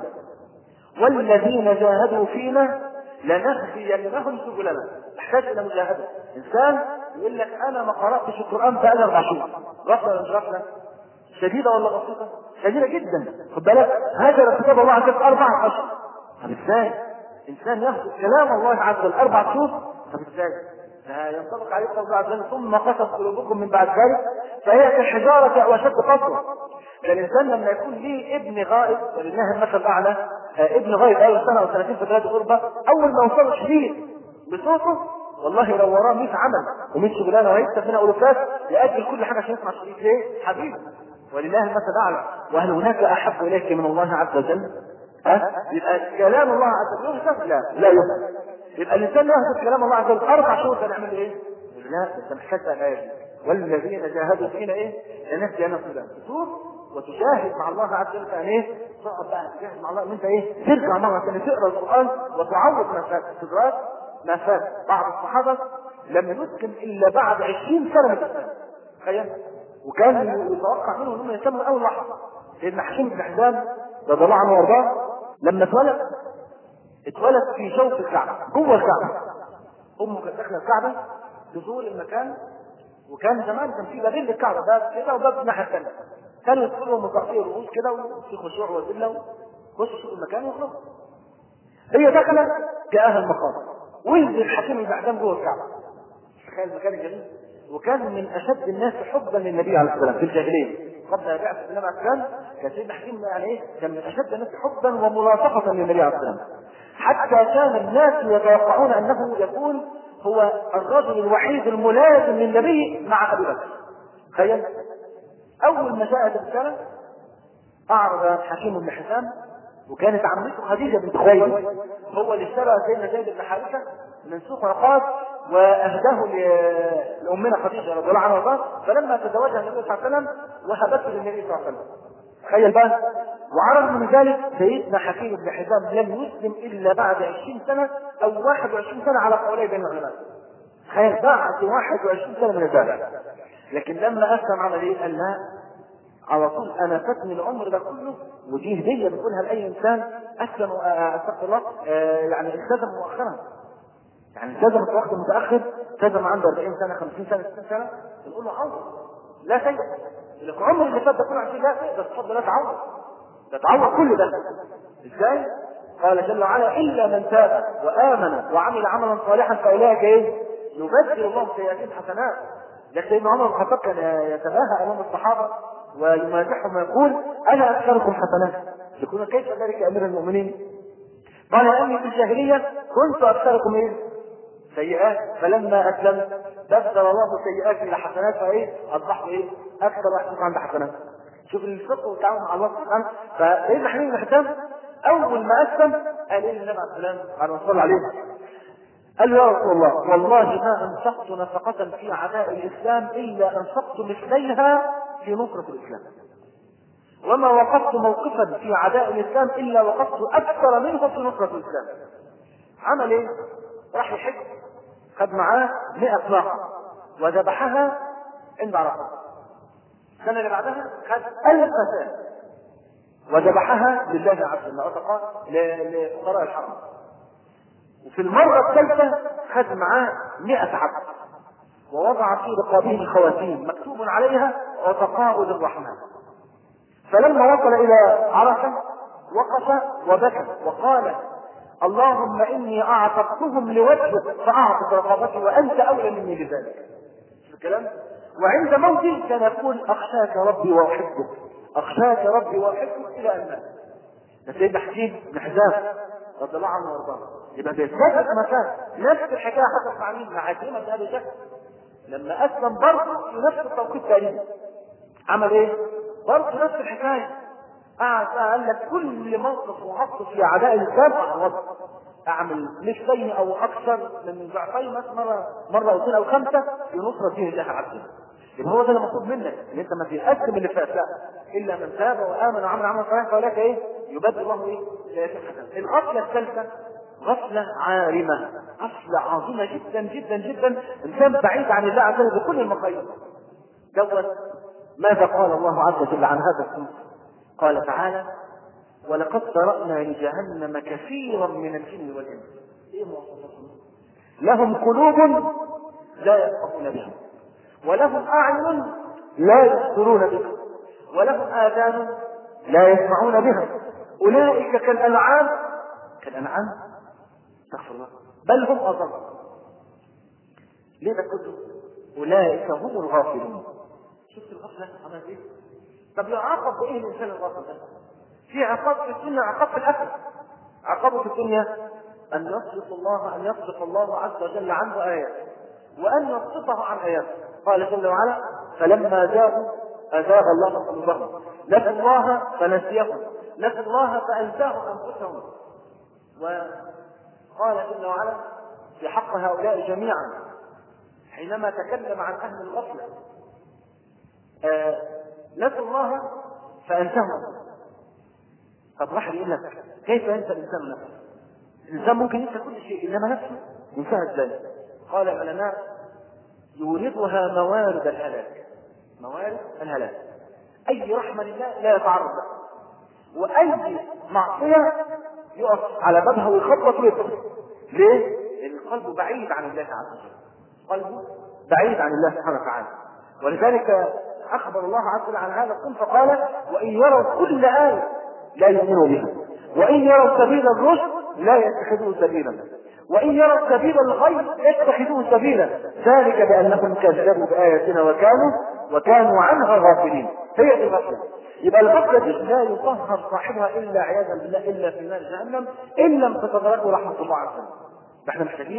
والذين جاهدوا فينا لنهدينهم سبلنا تحتاج الى مجاهده انسان يقول لك انا ما قراتش القران بقالي اربع شهور غفله ولا مش غفله؟ شديده ولا بسيطه؟ شديده جدا خد بالك هاجر كتاب الله عز وجل اربع اشهر طب ازاي؟ انسان ياخذ كلام الله عز وجل اربع شهور طب ازاي؟ ينطبق عليه قول الله عز وجل ثم قست قلوبكم من بعد ذلك فهي كالحجاره او اشد قسوه فالانسان لما يكون ليه ابن غائب ولله المثل الاعلى آه ابن غائب اول سنه او سنتين في بلاد الغربه اول ما يوصل شديد بصوته والله لو وراه 100 عمل و100 شغلانه وهيكسب منها الوفات ياجل كل حاجه عشان يسمع شريط ليه؟ حبيبي ولله المثل الاعلى وهل هناك احب اليك من الله عز وجل؟ ها؟ يبقى كلام الله عز وجل يهتف؟ لا لا يهتف يبقى الانسان يهتف كلام الله عز وجل اربع شهور كان يعمل ايه؟ لا انت محتاج الايه والذين جاهدوا فينا ايه؟ لنهدي انا فلان تشوف وتجاهد مع الله عز وجل يعني ايه؟ تقعد بقى تجاهد مع الله ان انت ايه؟ ترجع مره ثانيه تقرا القران وتعوض ما فات تدرك ما فات بعض الصحابه لم يسلم الا بعد 20 سنه من الاسلام تخيل وكان يتوقع منه انهم يسلموا اول لحظه سيدنا حكيم بن حزام رضي الله عنه وارضاه لما اتولد اتولد في جوف الكعبه جوه الكعبه امه كانت داخله الكعبه تزور المكان وكان زمان كان في بابين للكعبه باب كده وباب الناحيه الثانيه كانوا يدخلوا متغطيه رؤوس كده وفي خشوع وذله ويخشوا المكان ويخرجوا هي دخلت جاءها المخاض ونزل حكيم البعدان جوه الكعبه تخيل المكان الجميل وكان من اشد الناس حبا للنبي عليه الصلاه والسلام في الجاهليه قبل ان يبعث النبي عليه السلام كان سيدنا حكيم يعني ايه كان من اشد الناس حبا وملاصقه للنبي عليه السلام حتى كان الناس يتوقعون انه يكون هو الرجل الوحيد الملازم للنبي مع ابي بكر تخيل اول ما جاءت الرساله اعرض حكيم بن حسام وكانت عمته خديجه بنت خويلد هو اللي اشترى سيدنا زيد بن حارثه من سوق عقاد واهداه ل- لامنا خديجه رضي الله عنها وارضاها فلما تزوجها النبي صلى الله عليه وسلم وهبته للنبي صلى الله عليه وسلم تخيل بقى وعرض من ذلك سيدنا حكيم بن حزام لم يسلم الا بعد 20 سنه او 21 سنه على قولي بين العلماء تخيل بعد 21 سنه من الزمن لكن لما اسلم عمل ايه؟ قال لا على طول انا فاتني العمر ده كله ودي هديه بنقولها لاي انسان اسلم آه، استغفر الله آه، يعني التزم مؤخرا يعني التزم في وقت متاخر التزم عنده 40 سنه 50 سنه 60 سنه بنقول له عوض لا شيء لك عمر اللي فات ده كله عشان لا تقدر تفضل لا تعوض ده تعوض كل ده ازاي؟ قال جل وعلا الا من تاب وامن وعمل عملا صالحا فاولئك ايه؟ يبدل الله سيئاتهم حسنات لكن سيدنا عمر بن الخطاب كان يتباهى امام الصحابه ويمازحهم ويقول انا اكثركم حسنات يقول كيف ذلك امير المؤمنين؟ قال اني في الجاهليه كنت اكثركم ايه؟ سيئات فلما اسلمت بدل الله سيئاتي الى حسنات فايه؟ اصبحت ايه؟ اكثر واحد عند حسنات. شوف الفقه والتعامل مع الله سبحانه فسيدنا حبيب بن حسام اول ما اسلم قال ايه للنبي عليه السلام على صلى عليه قال له يا رسول الله والله ما انفقت نفقة في عداء الاسلام الا انفقت مثليها في نصرة الاسلام. وما وقفت موقفا في عداء الاسلام الا وقفت اكثر منه في نصرة الاسلام. عمل ايه؟ راح يحج خد معاه 100 ناقة وذبحها عند عرفات. السنة اللي بعدها خد 1000 سنة وذبحها لله عز وجل عتقاء لفقراء الحرم. وفي المرة الثالثة خد معاه 100 عبد ووضع في رقابهم خواتيم مكتوب عليها عتقاء للرحمن. فلما وصل إلى عرفة وقف وبكى وقال اللهم اني اعتقتهم لوجهك فاعتق رقبتي وانت اولى مني بذلك. شوف الكلام؟ وعند موتي كان يقول اخشاك ربي واحبك اخشاك ربي واحبك الى ان مات. ده سيدنا حكيم بن حزام رضي الله عنه وارضاه. يبقى بيثبت مكان نفس الحكايه حصلت مع مين؟ مع عكرمه بن ابي جهل. لما اسلم برضه في نفس التوقيت تقريبا. عمل ايه؟ برضه نفس الحكايه. قعد قال لك كل موقف وحط في اعداء الاسلام اعوض اعمل مثلين او اكثر من ضعفين مثلا مره مره او اثنين او خمسه في نصره دين الله عز وجل. يبقى هو ده المطلوب منك ان انت ما تقسم اللي فات لا الا من تاب وامن وعمل عمل صالح فولك ايه؟ يبدل الله ايه؟ سيئات حسنات. الغفله الثالثه غفله عارمه غفله عظيمه جدا جدا جدا انسان بعيد عن الله عز وجل بكل المقاييس. دوت ماذا قال الله عز وجل عن هذا الصنف؟ قال تعالى ولقد ذرأنا لجهنم كثيرا من الجن والإنس إيه مواصفاتهم؟ لهم قلوب لا يفقهون بها ولهم أعين لا يبصرون بها ولهم آذان لا يسمعون بها أولئك كالأنعام كالأنعام استغفر الله بل هم أضل ليه ده كله؟ أولئك هم الغافلون شفت الغفلة عملت إيه؟ طب يعاقب بايه الانسان الغافل ده؟ في عقاب في الدنيا عقاب في الاخره. عقابه في الدنيا ان يصرف الله ان يصرف الله عز وجل عنه ايات وان يصرفه عن اياته. قال جل وعلا: فلما جاءوا ازاغ الله قلوبهم نسوا الله فنسيهم نسوا الله فانساهم انفسهم وقال جل وعلا في حق هؤلاء جميعا حينما تكلم عن اهل الغفله آه نسوا الله فانساهم طب راح يقول لك كيف ينسى الانسان نفسه؟ الانسان ممكن ينسى كل شيء انما نفسه ينساها ازاي؟ قال العلماء يوردها موارد الهلاك موارد الهلاك اي رحمه لله لا يتعرض لها واي معصيه يقف على بابها ويخبط ويدخل ليه؟ لان قلبه بعيد عن الله عز وجل قلبه بعيد عن الله سبحانه وتعالى ولذلك اخبر الله عز وجل عن هذا الصنف فقال وان يروا كل ايه لا يؤمنوا بها وان يروا سبيل الرشد لا يتخذوه سبيلا وان يروا سبيل الغي يتخذوه سبيلا ذلك بانهم كذبوا باياتنا وكانوا وكانوا عنها غافلين هي دي الغفله يبقى الغفله دي لا يطهر صاحبها الا عياذا بالله الا في نار جهنم ان لم تتدركه رحمه الله عز وجل فاحنا محتاجين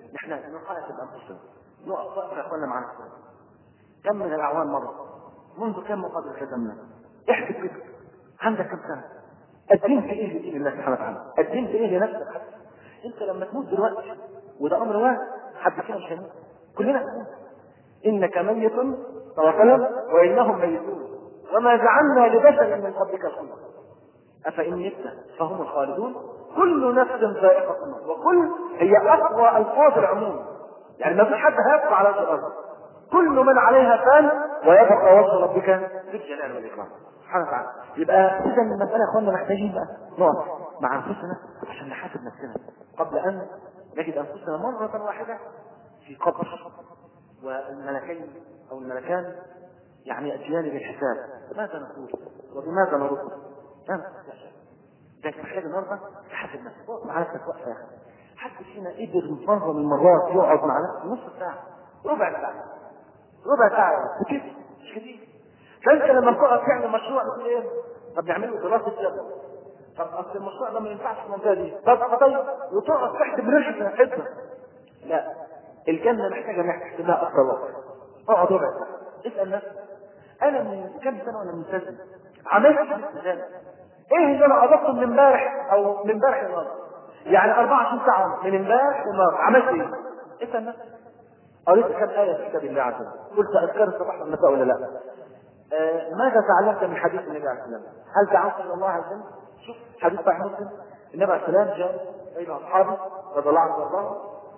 نحن نحاسب انفسنا نقف وقفه يا اخوانا مع نفسنا كم من الاعوام مرت منذ كم مقابل خدمنا احسب كده عندك كم سنه الدين في ايه لدين الله سبحانه وتعالى الدين في ايه لنفسك انت لما تموت دلوقتي وده امر واحد حد فينا مش هيموت كلنا هنموت انك ميت توكلا وانهم ميتون وما جعلنا لبشر من قبلك الخلق افان مت فهم الخالدون كل نفس ذائقه الموت وكل هي اقوى الفاظ العموم يعني ما في حد هيبقى على وجه الارض كل من عليها فان ويبقى وجه ربك ذي الجلال والاكرام سبحانه وتعالى يبقى اذا المساله يا اخوانا محتاجين بقى نقف مع انفسنا عشان نحاسب نفسنا قبل ان نجد انفسنا مره واحده في قبر والملكين او الملكان يعني اتيان بالحساب ماذا نقول وبماذا نرد؟ لا ده محتاج النهارده تحاسب نفسك وقف مع نفسك وقفه يا اخي حد فينا قدر مره من المرات يقعد مع نفسه نص ساعه ربع ساعه ربع ساعه كتير مش كتير فانت لما تقعد تعمل مشروع تقول ايه؟ طب نعمله دراسه جدوى طب اصل المشروع ده ما ينفعش في المنطقه دي طب طيب وتقعد تحت برشة حته لا الجنه محتاجه انك تحسبها اكثر وقت اقعد ربع ساعه اسال نفسك انا من كم سنه وانا ملتزم عملت ايه الالتزام؟ ايه اللي انا اضفته من امبارح او من امبارح للنهارده؟ يعني 24 ساعه من امبارح للنهارده عملت ايه؟ اسال نفسك قريت كم ايه في كتاب الله عز وجل قلت اذكار الصباح والمساء ولا لا؟ آه ماذا تعلمت من حديث النبي عليه السلام؟ هل دعوت الى الله عز وجل؟ شوف حديث صحيح مسلم النبي عليه السلام جاء بين اصحابه رضي الله عنه وارضاه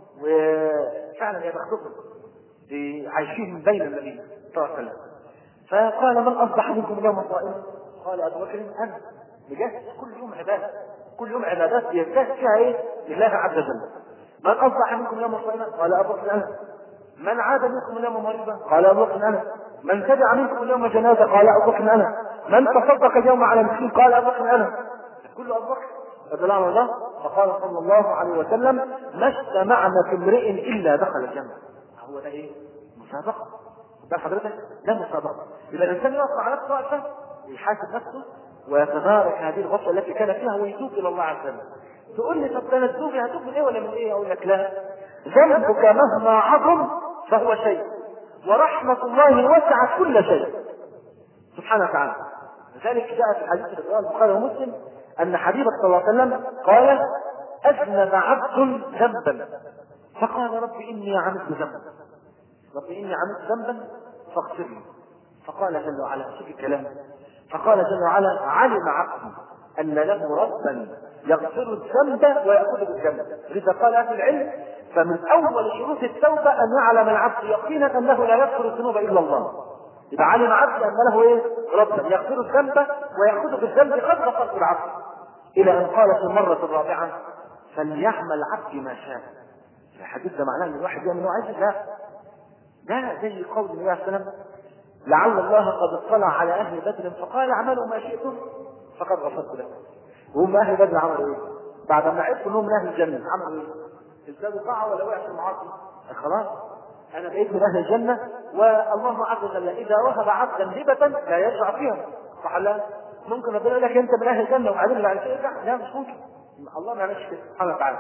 وفعلا يا بختكم عايشين بين النبي صلى الله عليه وسلم فقال من اصبح منكم اليوم صائما؟ قال ابو بكر انا بجهز كل يوم عباده كل يوم عبادات يجتهد فيها ايه؟ لله عز وجل من اصبح منكم اليوم صائما؟ قال ابو بكر انا من عاد منكم اليوم مريضا؟ قال ابو بكر انا من تبع منكم اليوم جنازه؟ قال ابو بكر انا من تصدق اليوم على مسكين؟ قال ابو بكر انا كله ابو بكر رضي الله عنه فقال صلى الله عليه وسلم ما اجتمعنا في امرئ الا دخل الجنه هو ده ايه؟ مسابقه ده حضرتك ده مسابقه يبقى الانسان يقف على نفسه وقفه ويحاسب نفسه ويتدارك هذه الغفله التي كان فيها ويتوب الى الله عز وجل تقول لي طب ده انا توبي هتوب من ايه ولا من ايه؟ اقول لك لا ذنبك مهما عظم فهو شيء ورحمه الله وسعت كل شيء سبحانه وتعالى لذلك جاء في الحديث في البخاري ومسلم ان حبيبك صلى الله عليه وسلم قال اذنب عبد ذنبا فقال رب اني عملت ذنبا رب اني عملت ذنبا فاغفر لي فقال جل وعلا شوف الكلام فقال جل وعلا علم عبدي ان له ربا يغفر الذنب ويأخذ بالذنب لذا قال اهل العلم فمن اول شروط التوبه ان يعلم العبد يقينا انه لا يغفر الذنوب الا الله يبقى علم عبد ان له ايه؟ ربا يغفر الذنب ويأخذ بالذنب قد غفرت العبد الى ان قال في المره الرابعه فليعمل عبدي ما شاء الحديث ده معناه ان الواحد يعمل ما عايز لا ده زي قول النبي عليه السلام لعل الله قد اطلع على اهل بدر فقال اعملوا ما شئتم فقد غفرت لكم وهم اهل بدر عملوا ايه؟ بعد ما عرفوا انهم من اهل الجنه عملوا ايه؟ ازدادوا طاعه ولا وقعوا في المعاصي؟ خلاص انا بقيت من اهل الجنه والله عز وجل اذا وهب عبدا هبه لا يرجع فيها صح لا؟ ممكن ربنا يقول لك انت من اهل الجنه وبعدين بعد كده لا لا مش ممكن الله ما يعملش كده سبحانه وتعالى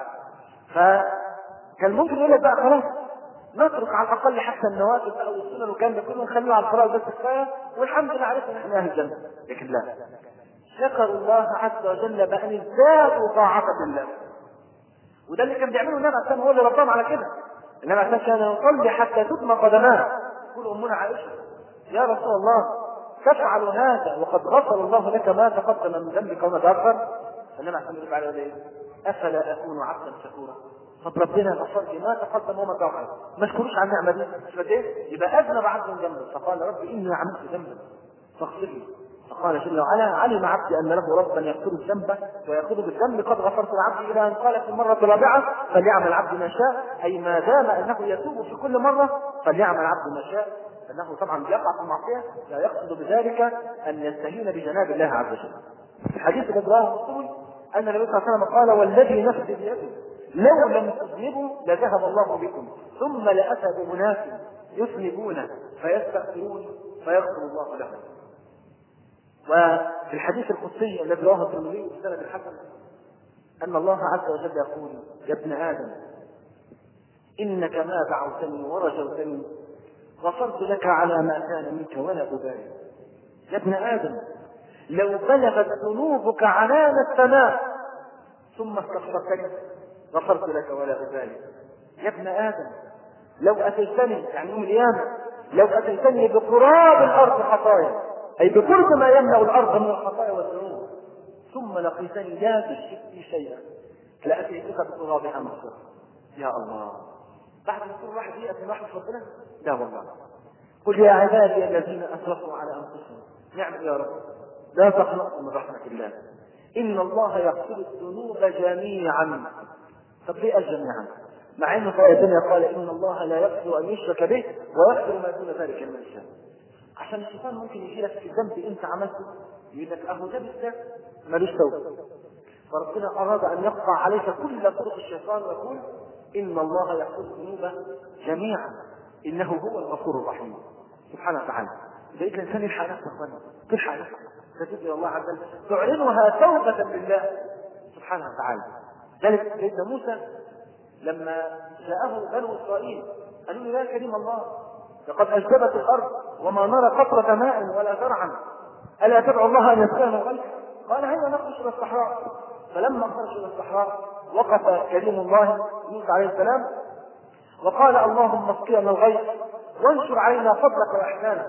فكان ممكن يقول لك بقى خلاص نترك على الاقل حتى النوافل بقى والسنن والكلام ده كله ونخليه على الفرائض بس كفايه والحمد لله عرفنا ان احنا اهل الجنه لكن لا شكروا الله عز وجل بان ازدادوا طاعه بالله وده اللي كان بيعمله النبي عشان هو اللي ربهم على كده النبي عشان كان يصلي حتى تدمى قدماه تقول امنا عائشه يا رسول الله تفعل هذا وقد غفر الله لك ما تقدم من ذنبك وما تاخر فالنبي عشان يقول عليه ايه؟ افلا اكون عبدا شكورا طب ربنا غفر لي ما تقدم وما تاخر ما اشكروش على النعمه دي مش ايه؟ يبقى اذنب عبد ذنبا فقال ربي اني عملت ذنبا فاغفر لي فقال جل وعلا علم عبدي ان له ربا يغفر الذنب ويأخذ بالذنب قد غفرت العبد الى ان قال في المره الرابعه فليعمل عبد ما شاء اي ما دام انه يتوب في كل مره فليعمل عبد ما شاء انه طبعا بيقع في المعصيه لا يقصد بذلك ان يستهين بجناب الله عز وجل. في الحديث الذي رواه مسلم ان النبي صلى الله عليه وسلم قال والذي نفسي بيده لو لم تذنبوا لذهب الله بكم ثم لاتى باناس يذنبون فيستغفرون فيغفر الله لهم. وفي الحديث القدسي الذي رواه الترمذي بسند الحسن ان الله عز وجل يقول يا ابن ادم إنك ما دعوتني ورجوتني غفرت لك على ما كان منك ولا أبالي يا ابن آدم لو بلغت ذنوبك عنان السماء ثم استغفرتني غفرت لك ولا أبالي يا ابن آدم لو أتيتني يعني يوم القيامة لو أتيتني بقراب الأرض خطايا أي بقرب ما يملأ الأرض من الخطايا والذنوب ثم لقيتني لا تشرك بي شيئا لأتيتك بقرابها مغفرة يا الله بعد ما يكون واحد يأتي رحمة ربنا لا والله قل يا عبادي الذين أسرفوا على أنفسهم نعم يا رب لا تقنطوا من رحمة الله إن الله يغفر الذنوب جميعا طب ليه جميعا؟ مع انه في آية ثانية قال إن الله لا يغفر أن يشرك به ويغفر ما دون ذلك لمن يشاء. عشان الشيطان ممكن يجي لك في ذنب أنت عملته يقول لك أهو ده بالذات ملوش توبة. فربنا أراد أن يقطع عليك كل طرق الشيطان ويقول إن الله يغفر الذنوب جميعا إنه هو الغفور الرحيم سبحانه وتعالى. بقيت الإنسان يلحق نفسه أخواني تلحق نفسك تتوب إلى الله عز وجل تعلنها توبة لله سبحانه وتعالى. ذلك سيدنا موسى لما جاءه بنو اسرائيل قالوا له يا كريم الله لقد اجدبت الارض وما نرى قطره ماء ولا زرعا الا تدعو الله ان يسقينا الغيث قال هيا نخرج الى الصحراء فلما خرج الى الصحراء وقف كريم الله موسى عليه السلام وقال اللهم اسقينا الغيث وانشر علينا فضلك واحسانك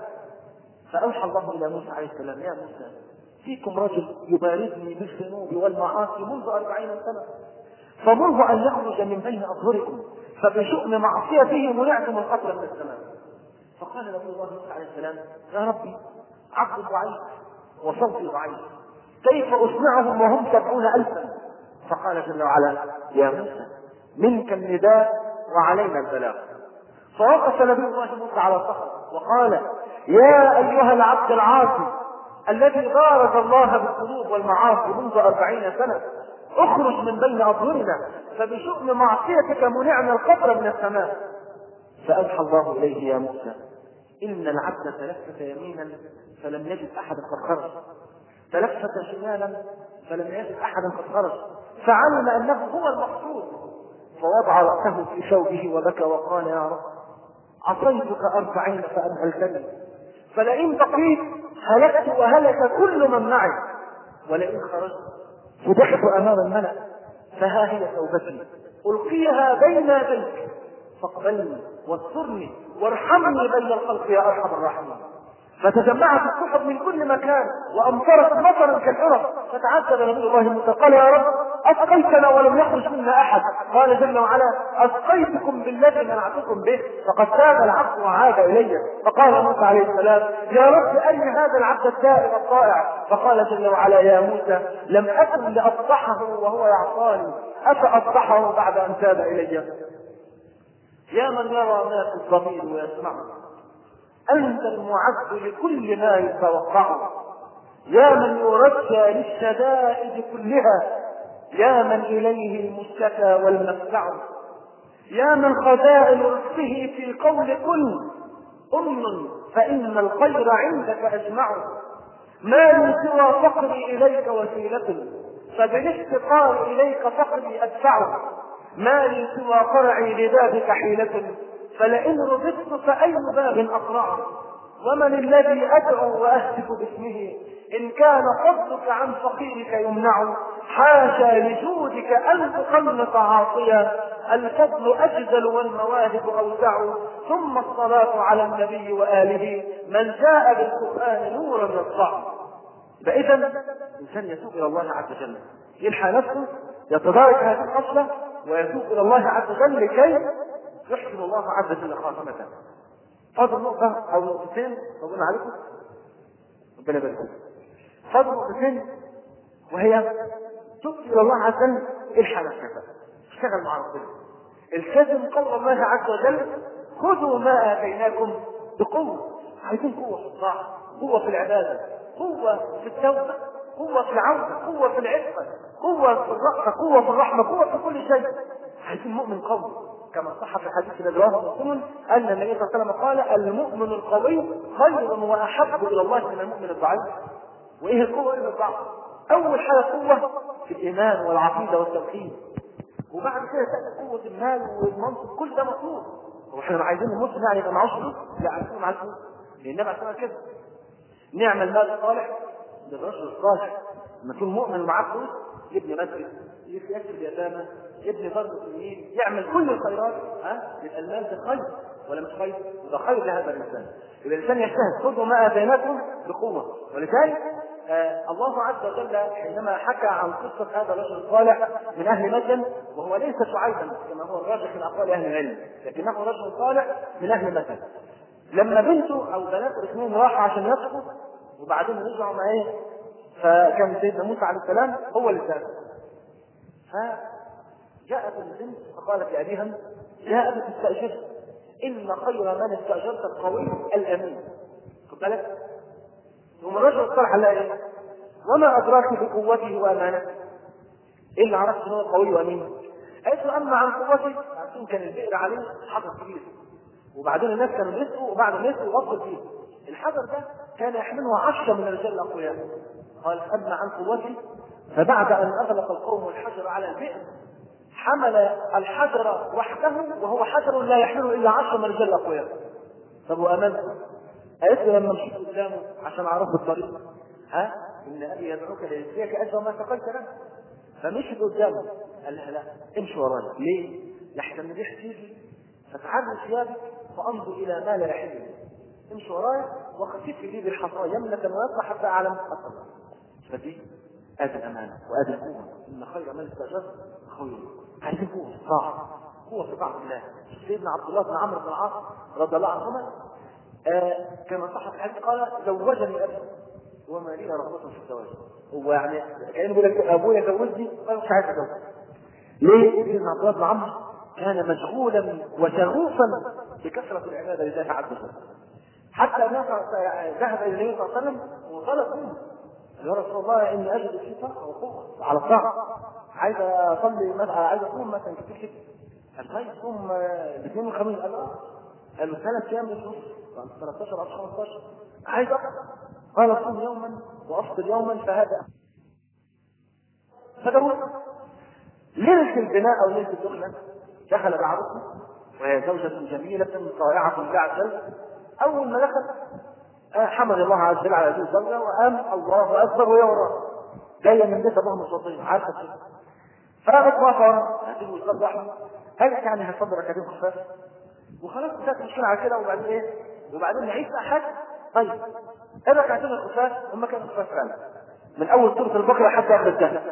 فاوحى الله الى موسى عليه السلام يا موسى فيكم رجل يبارزني بالذنوب والمعاصي منذ أربعين سنة فمنذ أن يخرج من بين أظهركم فبشؤم معصيته منعتم القتل من السماء فقال نبي الله موسى عليه السلام يا ربي عبد ضعيف وصوتي ضعيف كيف أسمعهم وهم سبعون ألفا فقال جل وعلا يا موسى منك النداء وعلينا البلاغ فوقف نبي الله موسى على الصخر وقال يا أيها العبد العاصي الذي بارز الله بالذنوب والمعاصي منذ أربعين سنة اخرج من بين أظهرنا فبشؤم معصيتك منعنا القطر من السماء فأوحى الله إليه يا موسى إن العبد تلفت يمينا فلم يجد أحدا قد خرج تلفت شمالا فلم يجد أحدا قد خرج فعلم أنه هو المقصود فوضع رأسه في ثوبه وبكى وقال يا رب عصيتك أربعين فأمهلتني فلئن بقيت هلكت وهلك كل من معي ولئن خرجت فضحت امام الملا فها هي توبتي القيها بين يديك فاقبلني واسترني وارحمني بين الخلق يا ارحم الراحمين فتجمعت السحب من كل مكان وامطرت مطرا كالعرب فتعجب نبي الله موسى قال يا رب اسقيتنا ولم يخرج منا احد قال جل وعلا اسقيتكم بالذي منعتكم به فقد تاب العبد وعاد الي فقال موسى عليه السلام يا رب ارني هذا العبد التائب الطائع فقال جل وعلا يا موسى لم اكن لاصبحه وهو يعصاني افاصبحه بعد ان تاب الي يا من يرى ما في الضمير ويسمعه أنت المعد لكل ما يتوقعه يا من يرجى للشدائد كلها يا من إليه المشتكى والمفزع يا من خزائن رزقه في قول كن أم فإن الخير عندك أجمع ما لي سوى فقري إليك وسيلة فبالافتقار إليك فقري أدفعه ما لي سوى قرعي لبابك حيلة فلئن رزقت فأي باب أقرعه ومن الذي أدعو وأهتف باسمه إن كان فضلك عن فقيرك يمنع حاشا لجودك أن تقنط عاصيا الفضل أجزل والمواهب أوسع ثم الصلاة على النبي وآله من جاء بالقرآن نورا يسطع فإذا الإنسان يتوب إلى الله عز وجل يلحى نفسه يتدارك هذه الخصلة ويتوب إلى الله عز وجل لكي يحسن الله عز وجل خاتمته فاضل نقطة أو نقطتين أقول عليكم ربنا يبارك فاضل نقطتين وهي تب إلى الله عز وجل الحى نفسك اشتغل مع ربنا التزم قول الله عز وجل خذوا ما آتيناكم بقوة عايزين قوة في الطاعة قوة في العبادة قوة في التوبة قوة في العودة قوة في العفة قوة في الرأفة قوة في الرحمة قوة في كل شيء عايزين مؤمن قوي كما صح في حديث الذي رواه مسلم ان النبي صلى الله عليه وسلم قال المؤمن القوي خير واحب الى الله من المؤمن الضعيف وايه القوه وايه الضعف اول حاجه قوه في الايمان والعقيده والتوحيد وبعد كده تاتي قوه المال والمنصب كل ده مطلوب هو احنا عايزين المسلم يعني يبقى معهوش فلوس؟ لا عايزين معاه فلوس لان النبي عليه كده نعم المال الصالح للرجل الصالح لما يكون مؤمن ومعاه فلوس يبني مسجد يسياسي اليتامى يبني دار المسلمين يعمل كل الخيرات ها يبقى المال ده خير ولا مش خير؟ يبقى خير لهذا الانسان يبقى الانسان يجتهد خذوا ما اتيناكم بقوه ولذلك آه الله عز وجل حينما حكى عن قصة هذا الرجل الصالح من أهل مدين وهو ليس شعيبا كما هو الراجح من أقوال أهل العلم لكنه رجل صالح من أهل مدين لما بنته أو بناته الاثنين راحوا عشان يسقوا وبعدين رجعوا مع إيه؟ فكان سيدنا موسى عليه السلام هو اللي سأل فجاءت البنت فقالت لأبيها يا أبت استأجر إن خير من استأجرت القوي الأمين خد بالك ثم الرجل الصالح قال ايه؟ وما ادراك بقوته وامانته؟ ايه اللي عرفت ان هو قوي وامين؟ قالت له اما عن قوته عشان كان البئر عليه حجر كبير وبعدين الناس كانوا بيسقوا وبعد ما يسقوا غطوا فيه الحجر ده كان يحمله عشرة من الرجال الاقوياء قال اما عن قوته فبعد ان اغلق القوم الحجر على البئر حمل الحجر وحده وهو حجر لا يحمله الا عشرة من الرجال الاقوياء طب وامانته قالت له لما مشيت قدامه عشان اعرفه الطريق ها ان ابي يدعوك ليجزيك اجر ما سقيت له فمشيت قدامه قال لها لا امشي ورايا ليه؟ لحسن الريح تيجي فتعرض ثيابك فانظر الى ما لا يحل لي امشي ورايا وخفف لي بالحصى يمنة ويسرى حتى اعلم خطر فدي ادي الامانه وادي القوه ان خير من استاجرت خير هذه قوه طاعه قوه في طاعه الله سيدنا عبد الله بن عمرو بن العاص رضي الله عنهما آه كما صح في الحديث قال زوجني ابي وما لي رغبة في الزواج هو يعني كانه بيقول لك ابويا زوجني قال مش عايز اتزوج ليه؟ سيدنا عبد الله بن عمرو كان مشغولا وشغوفا بكثرة العبادة لله عز وجل حتى انه ذهب الى النبي صلى الله عليه وسلم وطلب منه يا رسول الله اني اجد في طاقه وقوه على الطاعه عايز اصلي مثلا عايز اصوم مثلا كتير كده قال طيب صوم الاثنين والخميس قال اه قال له ثلاث ايام من 13 او 15 عايز اقرا قال صوم يوما وافطر يوما فهذا فدور ليله البناء او ليله الدخله دخل بعروسه وهي زوجة جميلة طائعة لله عز وجل أول ما دخل حمد الله عز وجل على هذه الزوجة وقام الله أكبر وهي وراه جاية من بيت أبوها مصوتين عارفة كده فقامت واقفة وراه هذه الأستاذ أحمد قالت يعني هصدر ركعتين خفاف وخلاص انتهت المشكلة على كده وبعدين إيه؟ وبعدين نعيش بقى حاجة طيب الركعتين الخفاف هم كانوا خفاف فعلا من أول سورة البقرة حتى آخر الجنة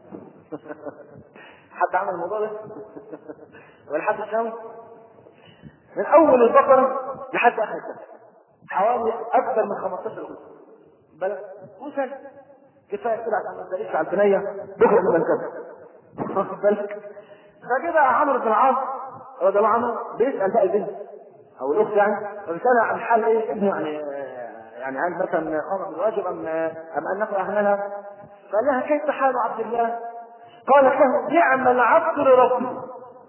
حد عمل الموضوع ده؟ ولا حد الشاوي؟ من اول البقره لحد اخر السنه حوالي اكثر من 15 جزء بلد وسنه كفايه كده عشان ما تداريش على البنيه بكره من الكذب واخد بالك فكده عمرو بن العاص رضي الله عنه بيسال بقى البنت او الاخت يعني فبيسالها عن حال ايه ابنه يعني يعني هل مثلا قام بالواجب ام ام ان نقرا اهلها قال لها كيف حال عبد الله؟ قالت له نعم العبد لربه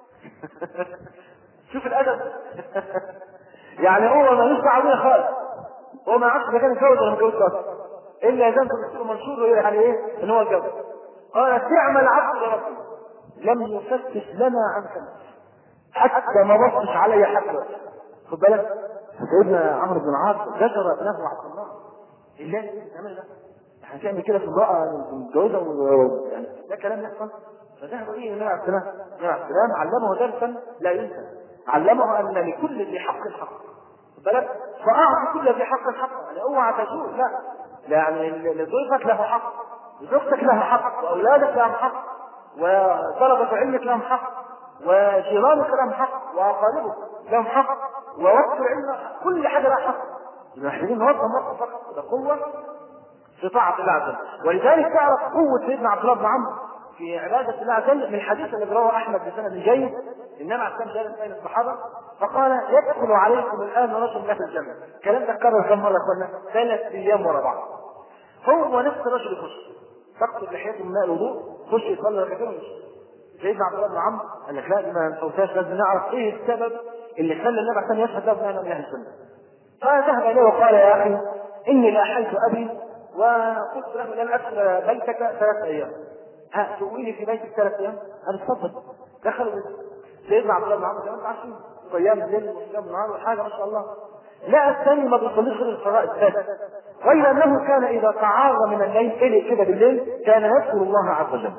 شوف الادب يعني هو ملوش دعوه بيها خالص هو ما يعرفش اذا كان اتجوز ولا متجوز اصلا الا اذا انت بتصير منشور يعني ايه ان هو اتجوز قالت نعم العبد لربه لم يفتش لنا عن كلمه حتى ما بصش علي حتى خد بالك سيدنا عمرو بن العاص ذكر ابنه عبد الله الله ايه تعمل ده احنا تعمل كده في امراه متجوزه يعني ده كلام يحصل فذهب اليه النبي عليه السلام النبي عليه السلام علمه درسا لا ينسى علمه ان لكل ذي حق حق بالك فاعطي كل ذي حق حق يعني اوعى تجوز لا يعني لضيفك له حق لزوجتك لها حق واولادك لهم حق وطلبة علمك لهم حق وجيرانك لهم حق واقاربك لهم حق ووقت العلم كل حاجه لها حق محتاجين نوظف موقف فقط ده قوه في طاعه الله عز وجل ولذلك تعرف قوه سيدنا عبد الله بن عمرو في عبادة الله عز وجل من الحديث الذي رواه أحمد بسند جيد إنما عليه السلام جالس بين الصحابة فقال يدخل عليكم الآن رجل لا في الجنة الكلام ده اتكرر كم مرة قلنا ثلاث أيام ورا بعض هو ونفس الرجل يخش تقصد لحيته من ماء الوضوء خش يصلي ركعتين ويمشي سيدنا عبد الله بن عمرو قال لك لا دي ما نفوتهاش لازم نعرف ايه السبب اللي خلى النبي عشان يشهد له بأنه من أهل السنة فذهب إليه وقال يا أخي إني لأحيت أبي وقلت له لن أدخل بيتك ثلاث أيام ها تؤويني في بيتك ثلاث ايام قال اتفضل دخلوا سيدنا عبد الله بن عمرو زي ما انتم عارفين قيام الليل وقيام النهار وحاجه ما شاء الله لا الثاني ما بيصليش غير الفرائض بس غير انه كان اذا تعارض من الليل الي كده بالليل كان يذكر الله عز وجل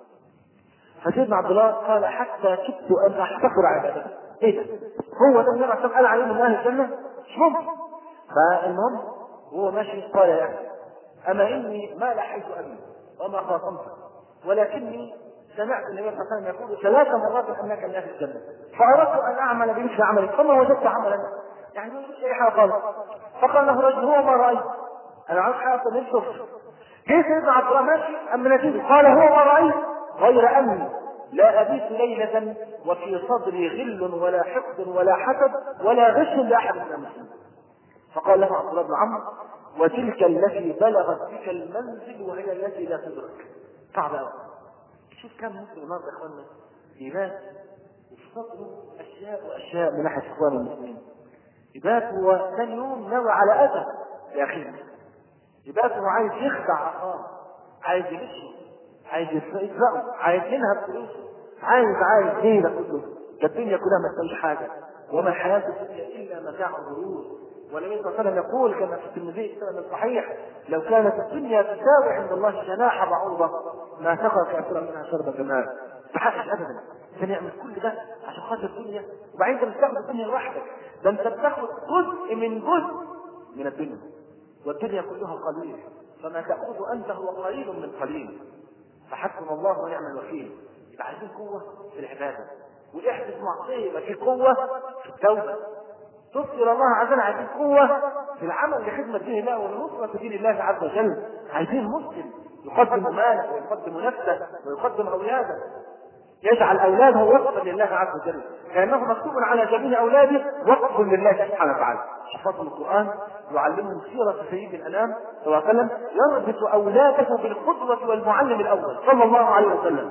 فسيدنا عبد الله قال حتى كدت ان احتقر عبادته ايه ده؟ هو ده النبي عشان قال عليه من اهل الجنه مش ممكن فالمهم هو ماشي قال يا اخي اما اني ما لحيت ابي وما خاصمت ولكني سمعت النبي صلى الله عليه وسلم يقول ثلاث مرات انك من اهل الجنه فاردت ان اعمل بمثل عملك فما وجدت عملا يعني ما وجدت اي حاجه خالص فقال له رجل هو ما رايت انا عاوز حاجه من شوف جه سيدنا عبد الله ماشي اما نتيجه قال هو ما رايت غير اني لا أبيت ليلة وفي صدري غل ولا حقد ولا حسد ولا غش لأحد من المسلمين فقال له عبد الله بن عمرو وتلك التي بلغت بك المنزل وهي التي لا تدرك صعب قوي شوف كم مسلم النهارده يا اخوانا يبات وفي صدره اشياء واشياء من ناحيه اخوان المسلمين يبات هو ثاني يوم ناوي على اذى يا اخي يبات هو عايز يخدع اخاه عايز يغشه عايز يسرقه عايز ينهب فلوسه عايز عايز ايه ده كله ده الدنيا كلها ما تسويش حاجه وما الحياه الدنيا الا متاع الغرور والنبي صلى الله عليه وسلم يقول كما في الترمذي السنن الصحيح لو كانت الدنيا تساوي عند الله جناح بعوضه ما سقى كافرا منها شربة ماء ما تحقش ابدا عشان يعمل كل ده عشان خاطر الدنيا وبعدين انت مش بتاخد الدنيا لوحدك ده انت بتاخد جزء من جزء من الدنيا والدنيا كلها قليل فما تاخذ انت هو قليل من قليل فحسبنا الله ونعم الوكيل يبقى عايزين قوه في العباده واحدث معصيه يبقى في قوه في التوبه تبصر الله عز وجل عايزين قوة في العمل لخدمة دين الله ونصرة دين الله عز وجل عايزين مسلم يقدم ماله ويقدم نفسه ويقدم أولاده يجعل أولاده وقفا لله عز وجل كأنه مكتوب على جميع أولاده وقف لله سبحانه وتعالى حفظهم القرآن يعلمهم سيرة سيد الأنام صلى الله عليه وسلم يربط أولاده بالقدوة والمعلم الأول صلى الله عليه وسلم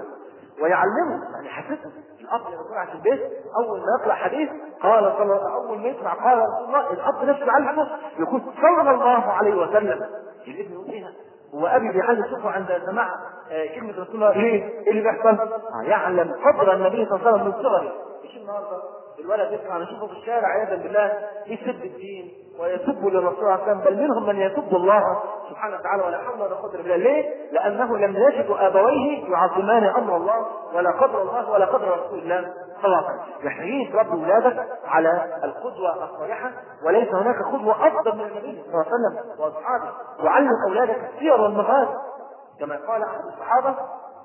ويعلمه يعني حفظه الاب لما يكون في البيت اول ما يقرا حديث قال صلى الله اول ما يسمع قال رسول الله الاب نفسه يعلمه يقول صلى الله عليه وسلم الابن يقول فيها هو ابي بيحل يشوفه عند سماع آه كلمه رسول الله ليه؟ ايه اللي بيحصل؟ آه يعلم قدر النبي صلى الله عليه وسلم من صغره مش النهارده الولد يطلع نشوفه في الشارع عياذا بالله يسب الدين ويسب للرسول صلى الله عليه وسلم بل منهم من يسب الله سبحانه وتعالى ولا حول ولا قوه الا بالله ليه؟ لانه لم يجد ابويه يعظمان امر الله ولا قدر الله ولا قدر رسول الله صلى الله عليه وسلم محتاجين تربي اولادك على القدوه الصالحه وليس هناك قدوه افضل من النبي صلى الله عليه وسلم واصحابه وعلم اولادك السير والمغازي كما قال احد الصحابه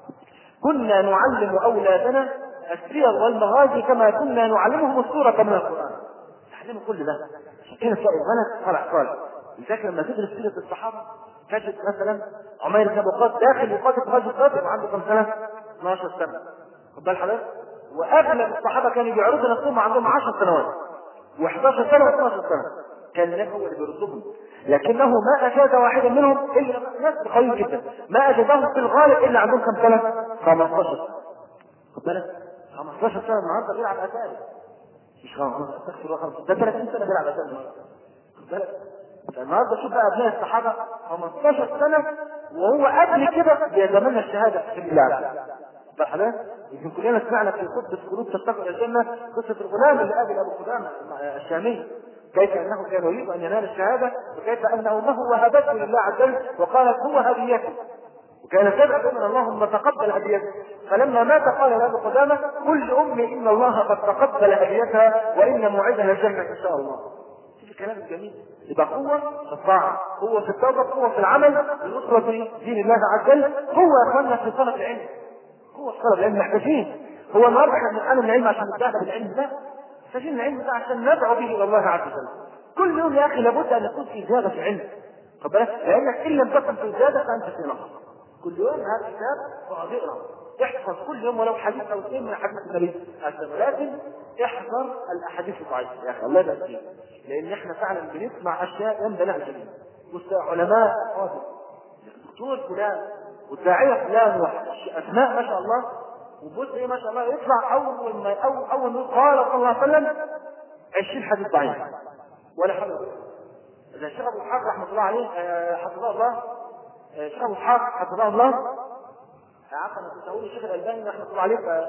كنا نعلم اولادنا السير والمغازي كما كنا نعلمهم السوره من القران تعلموا كل ده عشان كده تلاقي الولد طلع صالح لذلك لما تدرس سيره الصحابه تجد مثلا عمير بن ابو قاس داخل يقاتل في غزوه بدر وعنده كم سنه؟ 12 سنه خد بال حضرتك؟ واغلب الصحابه كانوا بيعرضوا نفسهم عندهم 10 سنوات و11 سنه و12 سنه كان النبي هو اللي بيردهم لكنه ما اجاز واحدا منهم الا ناس قوي جدا ما اجازهم في الغالب الا عندهم كم سنه؟ 15 خد بالك 15 سنه النهارده بيلعب اتاري مش 15 استغفر الله 15 ده 30 سنه بيلعب اتاري النهارده خد بالك النهارده شوف بقى ابناء الصحابه 15 سنه وهو قبل كده بيتمنى الشهاده في الله صح يمكن كلنا سمعنا في خطبه خروج تتقوا الى الجنه قصه الغلام اللي قابل ابو قدامه الشامي كيف انه كان يريد ان ينال الشهاده وكيف ان امه وهبته لله عز وجل وقالت هو هديتي وكان تدعو من اللهم تقبل هديتك فلما مات قال له قدامه كل امي ان الله قد تقبل هديتها وان موعدها الجنه ان شاء الله شوف الكلام الجميل يبقى قوة في الطاعة قوة في التوبة قوة في العمل لنصرة دين الله عز وجل قوة يا اخوانا في طلب العلم قوة في طلب العلم محتاجين هو النهارده احنا بنتعلم العلم عشان نتباهى بالعلم لا محتاجين العلم ده عشان ندعو به الى الله عز وجل كل يوم يا اخي لابد ان يكون في زيادة في العلم خد بالك لانك ان لم تكن في زيادة فانت في نقص كل يوم هذا الكتاب اقعد اقرا احفظ كل يوم ولو حديث او اثنين من حديث النبي لكن احذر الاحاديث الضعيفه يا اخي الله يبارك فيك لان احنا فعلا بنسمع اشياء ينبغي لها جميل علماء قادر الدكتور فلان والداعيه فلان اسماء ما شاء الله وبص ايه ما شاء الله يطلع اول ما اول اول ما قال صلى الله عليه وسلم 20 حديث ضعيف ولا حول ولا قوه اذا الشيخ ابو اسحاق رحمه الله عليه حفظه الله الشيخ ابو اسحاق حفظه الله عفوا انا كنت اقول الشيخ الالباني رحمه الله عليه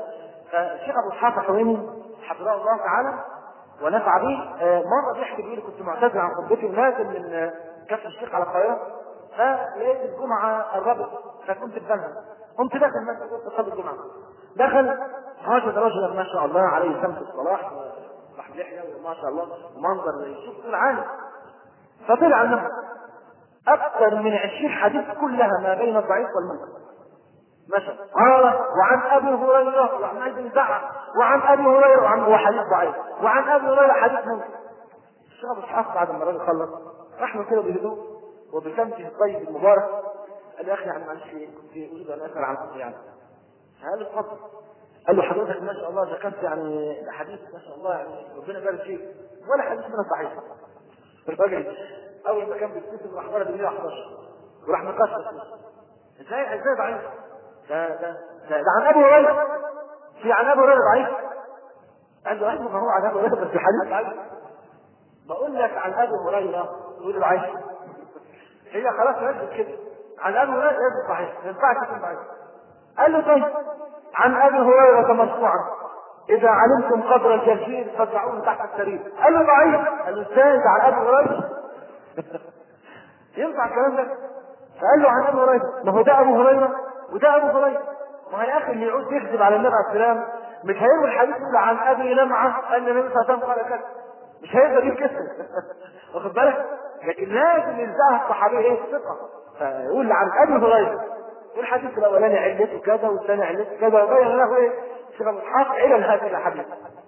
فالشيخ ابو اسحاق الحويني حفظه الله تعالى ونفع به آه، مره بيحكي بيقول كنت معتذر عن خطبتي ونازل من آه، كفر الشيخ على القاهره فلقيت الجمعه قربت فكنت في بنها قمت داخل المسجد قلت صلي الجمعه دخل وجد رجلا ما شاء الله عليه سمت الصلاح راح لحيه وما شاء الله ومنظر يشوف طول عالي فطلع النبي اكثر من عشرين حديث كلها ما بين الضعيف والمنكر ماشي قال وعن ابي هريره وعن ابن يزعق وعن ابي هريره وعن هو حديث ضعيف وعن ابي هريره حديث منكر الشيخ ابو اسحاق بعد ما الراجل خلص راح له كده بهدوء وبسمته الطيب المبارك قال له يا اخي يعني معلش كنت اريد ان اسال عن قصه يعني قال له اتفضل قال له حضرتك ما شاء الله ذكرت يعني حديث ما شاء الله يعني ربنا يبارك فيك ولا حديث منها صحيح الراجل اول ما كان بيتكتب راح ضرب 111 وراح مكسر ازاي ازاي ضعيف ده ده ده, ده عن ابي هريره في عن ابي هريره ضعيف عنده احمد هو عن ابي هريره بس في حديث ضعيف بقول لك عن ابي هريره تقول ضعيف هي خلاص نزلت كده عن ابي هريره لازم صحيح ما ينفعش يكون ضعيف قال له طيب عن ابي هريره مرفوعا اذا علمتم قدر الجزير فادعوه تحت السرير قال له ضعيف قال له ازاي ده عن ابي هريره ينفع الكلام ده فقال له عن ابي هريره ما هو ده ابو هريره وده ابو هريره ما هو يا اخي اللي يعود يكذب على النبي عليه السلام مش هيروي الحديث يقول عن ابي لمعه ان النبي صلى الله عليه وسلم قال كذا مش هيقدر يكذب واخد بالك لكن لازم يلزقها الصحابي ايه ثقه فيقول عن ابي هريره والحديث الاولاني علته كذا والثاني علته كذا وبين له ايه شيخ ابو اسحاق علل هذه الاحاديث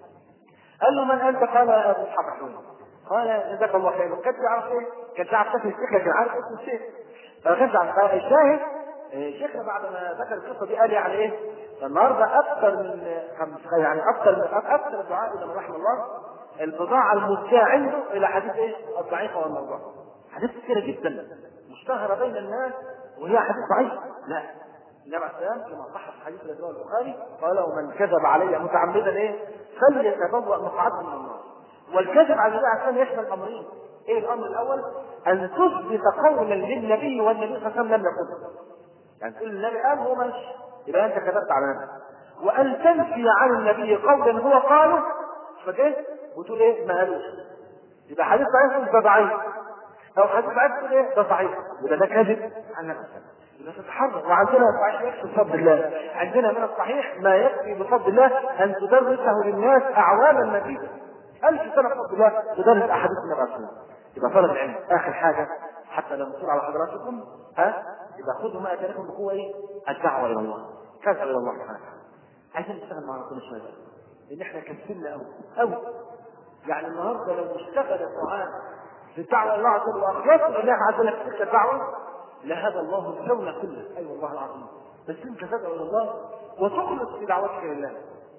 قال له من انت قال يا ابو اسحاق حلوي قال جزاك الله خير كنت تعرف ايه؟ كنت تعرف اسم الشيخ لكن عارف اسم الشيخ فكنت عارف الشاهد شيخنا بعد ما ذكر القصه دي قال يعني ايه؟ النهارده اكثر من خمس يعني اكثر من اكثر الدعاء الى من رحم الله البضاعه المزجاه عنده الى حديث ايه؟ الضعيفه والموضوع. حديث كثيره جدا مشتهره بين الناس وهي حديث ضعيف لا النبي عليه السلام كما صح في حديث الذي رواه البخاري قال ومن كذب علي متعمدا ايه؟ فليتبوأ مقعده من النار. والكذب على النبي عليه السلام يشمل امرين. ايه الامر الاول؟ ان تثبت قولا للنبي والنبي صلى الله عليه وسلم لم يقله. يعني تقول النبي قال هو ماشي يبقى انت كذبت على نفسك. وان تنفي عن النبي قولا هو قاله فكيف؟ وتقول ايه؟ ما قالوش. يبقى حديث ضعيف ده ضعيف. لو حديث ضعيف تقول ايه؟ ده ضعيف. يبقى ده كذب عن نفسك. يبقى تتحرك وعندنا الصحيح يكفي بفضل الله عندنا من الصحيح ما يكفي بفضل الله ان تدرسه للناس اعواما مديده ألف سنة بفضل الله تدرس أحاديث النبي عليه الصلاة يبقى طلب العلم آخر حاجة حتى لو نصور على حضراتكم ها يبقى خذوا ما أتاكم بقوة إيه؟ الدعوة إلى الله كذا إلى الله سبحانه وتعالى عايزين نشتغل مع ربنا شوية لأن إحنا كسلنا أوي أوي يعني النهارده لو اشتغل القرآن في الدعوة إلى الله عز وجل وأخلصنا لله عز وجل في تلك الدعوة لهدى الله الكون كله أي أيوة والله العظيم بس أنت تدعو إلى الله وتخلص في دعوتك لله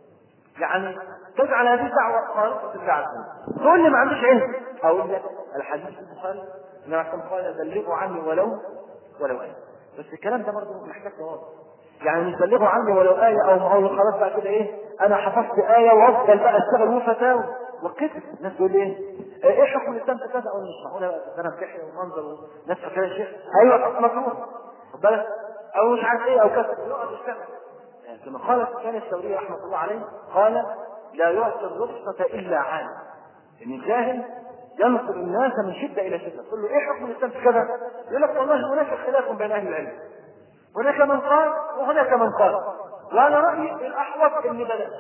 يعني تجعل هذه الدعوة خالصة لله عز وجل تقول لي ما عنديش علم أقول لك الحديث في البخاري النبي عليه قال بلغوا عني ولو ولو آية بس الكلام ده برضه محتاج توابط يعني مش بلغوا عني ولو آية أو ما هو خلاص بقى كده إيه أنا حفظت آية وأفضل بقى أشتغل وفتاوى وكده الناس تقول إيه إيه حكم الإسلام في كذا أقول مش معقولة بقى ده أنا بتحيي ومنظر وناس فاكرة الشيخ أيوه مطلوب خد بالك أو مش عارف إيه أو كذا يقعد يشتغل كما قال سفيان الثوري رحمه الله عليه قال لا يعطي الرخصة إلا عام يعني الجاهل ينصر الناس من شدة إلى شدة تقول له إيه حكم الإسلام في كذا؟ يقول لك والله هناك خلاف بين أهل العلم هناك من قال وهناك من قال وأنا رأيي الأحوط إن بلاش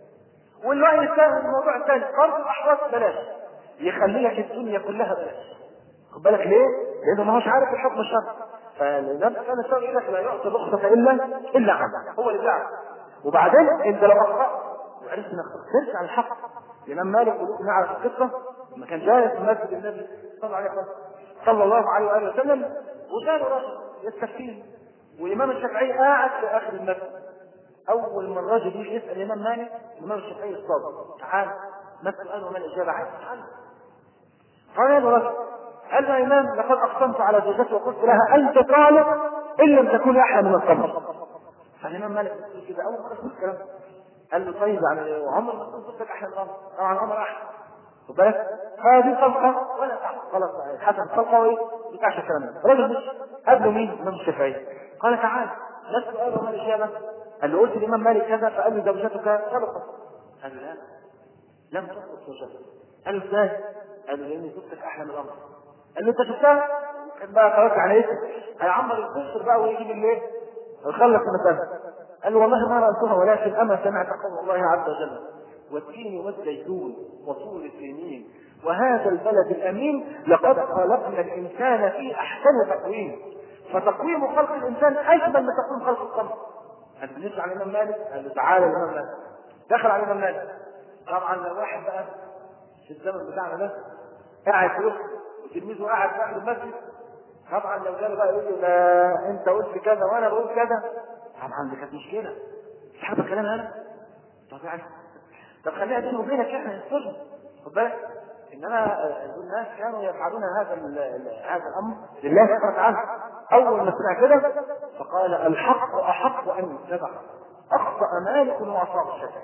والرأي الثاني الموضوع الثاني قال الأحوط بلاش يخلي لك الدنيا كلها بلاش خد بالك ليه؟ لأنه ما هوش عارف الحكم الشرعي فالنبي كان الشرع يقول لك لا يعطي الرخصة إلا إلا عام هو اللي بيعرف وبعدين أنت لو أخطأت وعرفت إنك ترجع على الحق الإمام مالك نعرف القصة لما كان جالس في مسجد النبي صلى الله عليه وسلم صلى الله عليه وآله وسلم وكان رجل يستفتيه والإمام الشافعي قاعد في آخر المسجد أول ما الرجل يجي يسأل الإمام مالك الإمام الشافعي الصادق تعال ما السؤال وما الإجابة عايز تعال قال يا رجل قال له يا إمام لقد أقسمت على زوجتي وقلت لها أنت طالق إن لم تكون أحلى من القمر فالإمام مالك يقول كده أول مرة يقول الكلام قال له طيب يعني وعمر ما تكون زوجتك أحلى من القمر طبعا عمر أحلى خد بالك هذه طلقة ولا تعمل خلاص حسن طلقة وإيه ما ينفعش الكلام ده الراجل مش قبله مين؟ الإمام الشافعي قال تعال ما السؤال وما الإجابة قال له قلت الامام مالك كذا فقال له زوجتك سبقت قال له لا لم تسبق زوجتك قال له ازاي؟ قال له لان زوجتك احلى من الامر قال له انت شفتها؟ كان بقى خلاص على ايه؟ هيعمر القصر بقى ويجيب الايه؟ ويخلص المسألة قال له والله ما رأيتها ولكن أما سمعت قول الله عز وجل والتين والزيتون وطول السنين وهذا البلد الأمين لقد خلقنا الإنسان في أحسن تقويم فتقويم خلق الإنسان أجمل من تقويم خلق القمر أنت نرجع على الإمام مالك قال له تعالى الإمام مالك دخل على الإمام مالك طبعا لو واحد بقى في الزمن بتاعنا ده قاعد في وتلميذه قاعد في المسجد طبعا لو جاله بقى يقول له ده انت قلت كذا وانا بقول كذا طبعا دي كانت مشكله مش حابب الكلام انا طب يعني طب خليها بيني وبينك احنا نستر خد بالك انما الناس كانوا يفعلون هذا هذا الامر لله سبحانه وتعالى اول ما سمع كده فقال الحق احق ان يتبع اخطا مالك واصاب الشافعي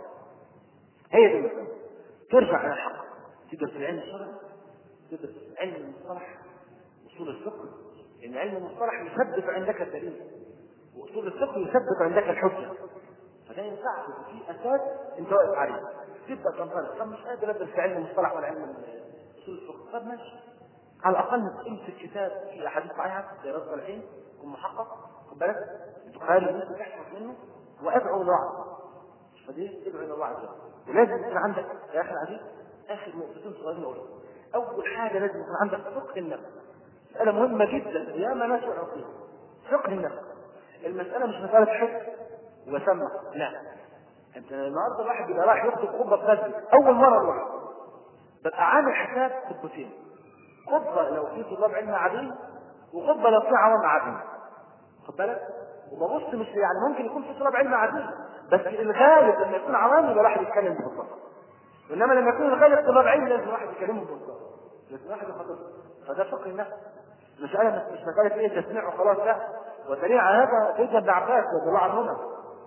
هي دي المساله ترجع الى الحق تدرس العلم الشرعي تدرس علم المصطلح اصول الفقه ان علم المصطلح يثبت عندك الدليل واصول الفقه يثبت عندك الحجه فده ينفعك في اساس انت واقف عليه تبدا تنطلق طب مش قادر ادرس في علم المصطلح ولا علم اصول الفقه طب ماشي على الاقل امسك كتاب في احاديث صحيحه زي رد العين يكون محقق خد بالك البخاري ممكن تحفظ منه وادعو الى الله فدي ادعو الى الله عز وجل ولازم يكون عندك يا اخي العزيز اخر نقطتين صغيرين اقولهم اول حاجه لازم يكون عندك فقه النفس مساله مهمه جدا يا ما ناس فيها فقه النفس المساله مش مساله حفظ وسمع لا انت النهارده الواحد بيبقى رايح يخطب خطبه في مسجد اول مره اروح ببقى عامل حساب خطبتين خطبه لو في طلاب علم قاعدين وخطبه لو في عوام قاعدين خد بالك وببص مش يعني ممكن يكون في طلاب علم قاعدين بس الغالب لما يكون عوام يبقى الواحد يتكلم ببساطه انما لما يكون الغالب طلاب علم لازم الواحد يكلمه ببساطه لازم الواحد يخاطب فده فقه النفس مسألة مش مسألة ايه تسميع وخلاص لا ودليل على هذا سيدنا ابن عباس رضي الله عنهما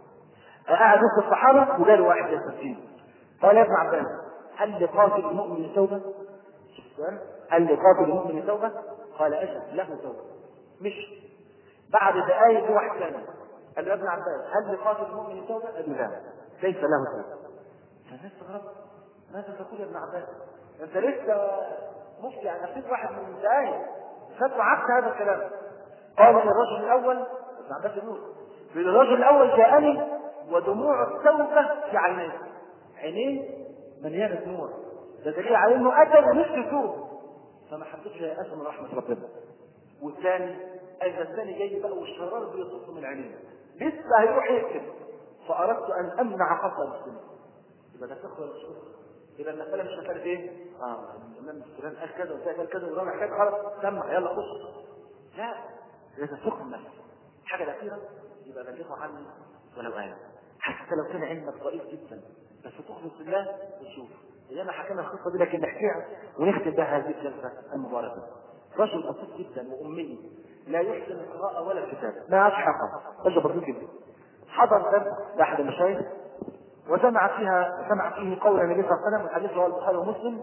قاعد وسط الصحابة وجاله واحد يستفتيه قال يا ابن عباس هل لقاتل المؤمن توبة؟ هل لقاتل المؤمن توبة؟ قال أجل له توبة مش بعد دقائق في واحد ثاني قال له يا ابن عباس هل لقاتل المؤمن توبة؟ قال له لا ليس له توبة فالناس استغربت ماذا تقول يا ابن عباس؟ انت لسه مفتي عن نفسك واحد من دقائق فتوى عكس هذا الكلام قال الرجل الاول ابن عباس يقول الرجل الاول جاءني ودموع التوبه في عينيه عينيه مليانه دموع ده دليل على انه اتى ونفسه يتوب فما حبيتش يا من رحمه ربنا والثاني اذا الثاني جاي بقى والشرار بيصف من عينيه لسه هيروح يكتب فاردت ان امنع قتل المسلمين يبقى ده فقه ولا مش فقه؟ يبقى المسألة مش مسألة ايه؟ اه الإمام فلان قال كذا وده قال كذا ورابع كذا خلاص سمع يلا خش. لا لازم فقه النفس. الحاجة الأخيرة يبقى بلغه عني ولو آية. حتى لو كان علمك ضئيل جدا بس تخلص بالله وتشوف. زي ما حكينا القصة دي لكن نحكيها ونختم بها هذه الجلسة المباركة. رجل بسيط جدا وأمي لا يحسن القراءة ولا الكتابة، ما عادش حقا، رجل بسيط جدا. حضر درس لأحد المشايخ وسمع فيها سمع فيه قول النبي صلى الله عليه وسلم الحديث رواه البخاري ومسلم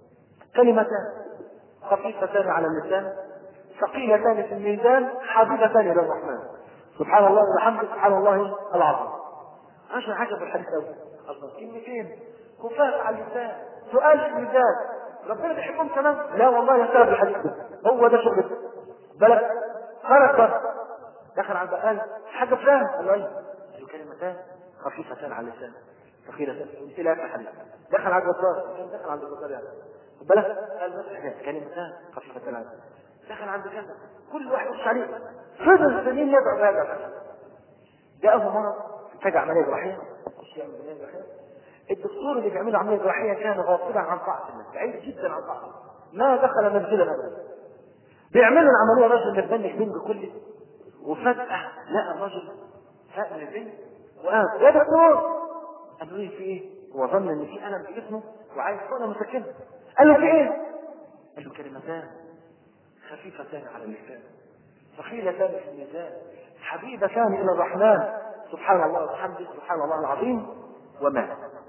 كلمتان خفيفتان على اللسان ثقيلتان في الميزان حبيبتان الى الرحمن سبحان الله وبحمده سبحان الله العظيم عشان حاجه في الحديث قوي الله كلمتين خفاف على اللسان سؤال في الميزان ربنا بيحبهم كمان لا والله يستاهل الحديث ده هو ده شغلته بلد خرج بره دخل على البقال حاجه فلان قال له ايه كلمتان خفيفتان على اللسان ثقيلتان قلت لها في حديث دخل على الجزار كان دخل عند الجزار يعني بلغ قال بس حاجات كلمتان خفيفتان على دخل عند كذا كل واحد يخش عليه فضل سنين يدعو بهذا جاءه مرض فجأة عملية جراحية خش يعمل عملية جراحية الدكتور اللي بيعمل عملية جراحية كان غافلا عن طاعة الله بعيد جدا عن طاعة ما دخل مسجدا ابدا بيعملوا العملية رجل متبني البنج كله وفجأة لقى الرجل فاق من البنج وقال يا دكتور قالوا لي في ايه؟ هو ظن ان في الم في جسمه وعايز حقنه مسكنه قال له في ايه؟ قال له كلمتان خفيفتان على اللسان ثقيلتان في الميزان حبيبتان الى الرحمن سبحان الله وبحمده سبحان الله العظيم ومات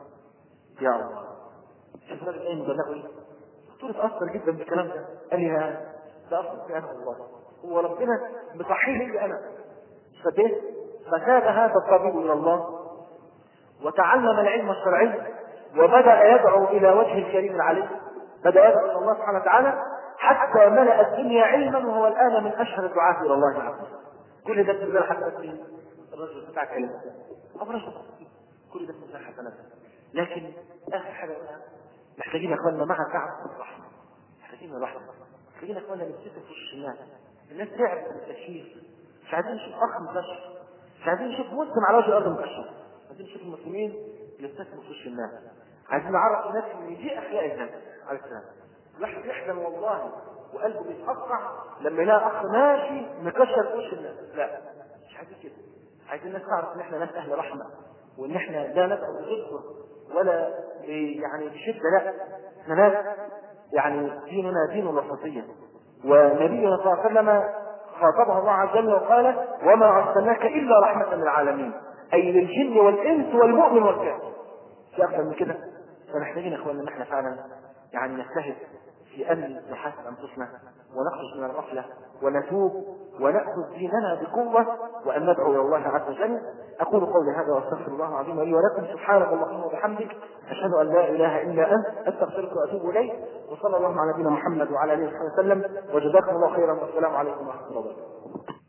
يا الله شوف الراجل ايه مبلغه ايه؟ الدكتور اتاثر جدا بالكلام ده قال لي ده اصلا في انا والله هو ربنا مصحيه لي انا فديت فتاب هذا الطبيب الى الله وتعلم العلم الشرعي وبدا يدعو الى وجه الكريم العلي بدا يدعو الى الله سبحانه وتعالى حتى ملا الدنيا علما وهو الان من اشهر الدعاة الى الله عز وجل كل ده في حسنات مين؟ الرجل بتاعك علم أو رجل كل ده في حسنات لكن اخر حاجه محتاجين يا اخواننا مع تعب الرحمه محتاجين الرحمه محتاجين يا اخواننا نبتسم في وش الناس الناس تعبت من التشهير مش عايزين نشوف اخ مكشر مش عايزين نشوف مسلم على وجه الارض مكشر عايزين نشوف المسلمين يبتسموا في وش الناس عايزين نعرف الناس ان دي اخلاق النبي عليه السلام الواحد يحزن والله وقلبه بيتقطع لما يلاقي اخ ماشي مكشر في وش الناس لا مش عايزين كده عايزين الناس تعرف ان احنا ناس اهل رحمه وان احنا لا ندعو بغلظه ولا يعني بشده لا احنا ناس يعني ديننا دين الوسطيه ونبينا صلى الله عليه وسلم خاطبه الله عز وجل وقال وما ارسلناك الا رحمه للعالمين اي للجن والانس والمؤمن والكافر في اكثر من كده فمحتاجين يا اخواننا ان احنا فعلا يعني نجتهد في ان نحاسب انفسنا ونخرج من الغفله ونتوب وناخذ ديننا بقوه وان ندعو الى الله عز وجل اقول قولي هذا واستغفر الله العظيم لي ولكم سبحانك اللهم وبحمدك اشهد ان لا اله الا انت استغفرك واتوب اليك وصلى الله على نبينا محمد وعلى اله وصحبه وسلم وجزاكم الله خيرا والسلام عليكم ورحمه الله وبركاته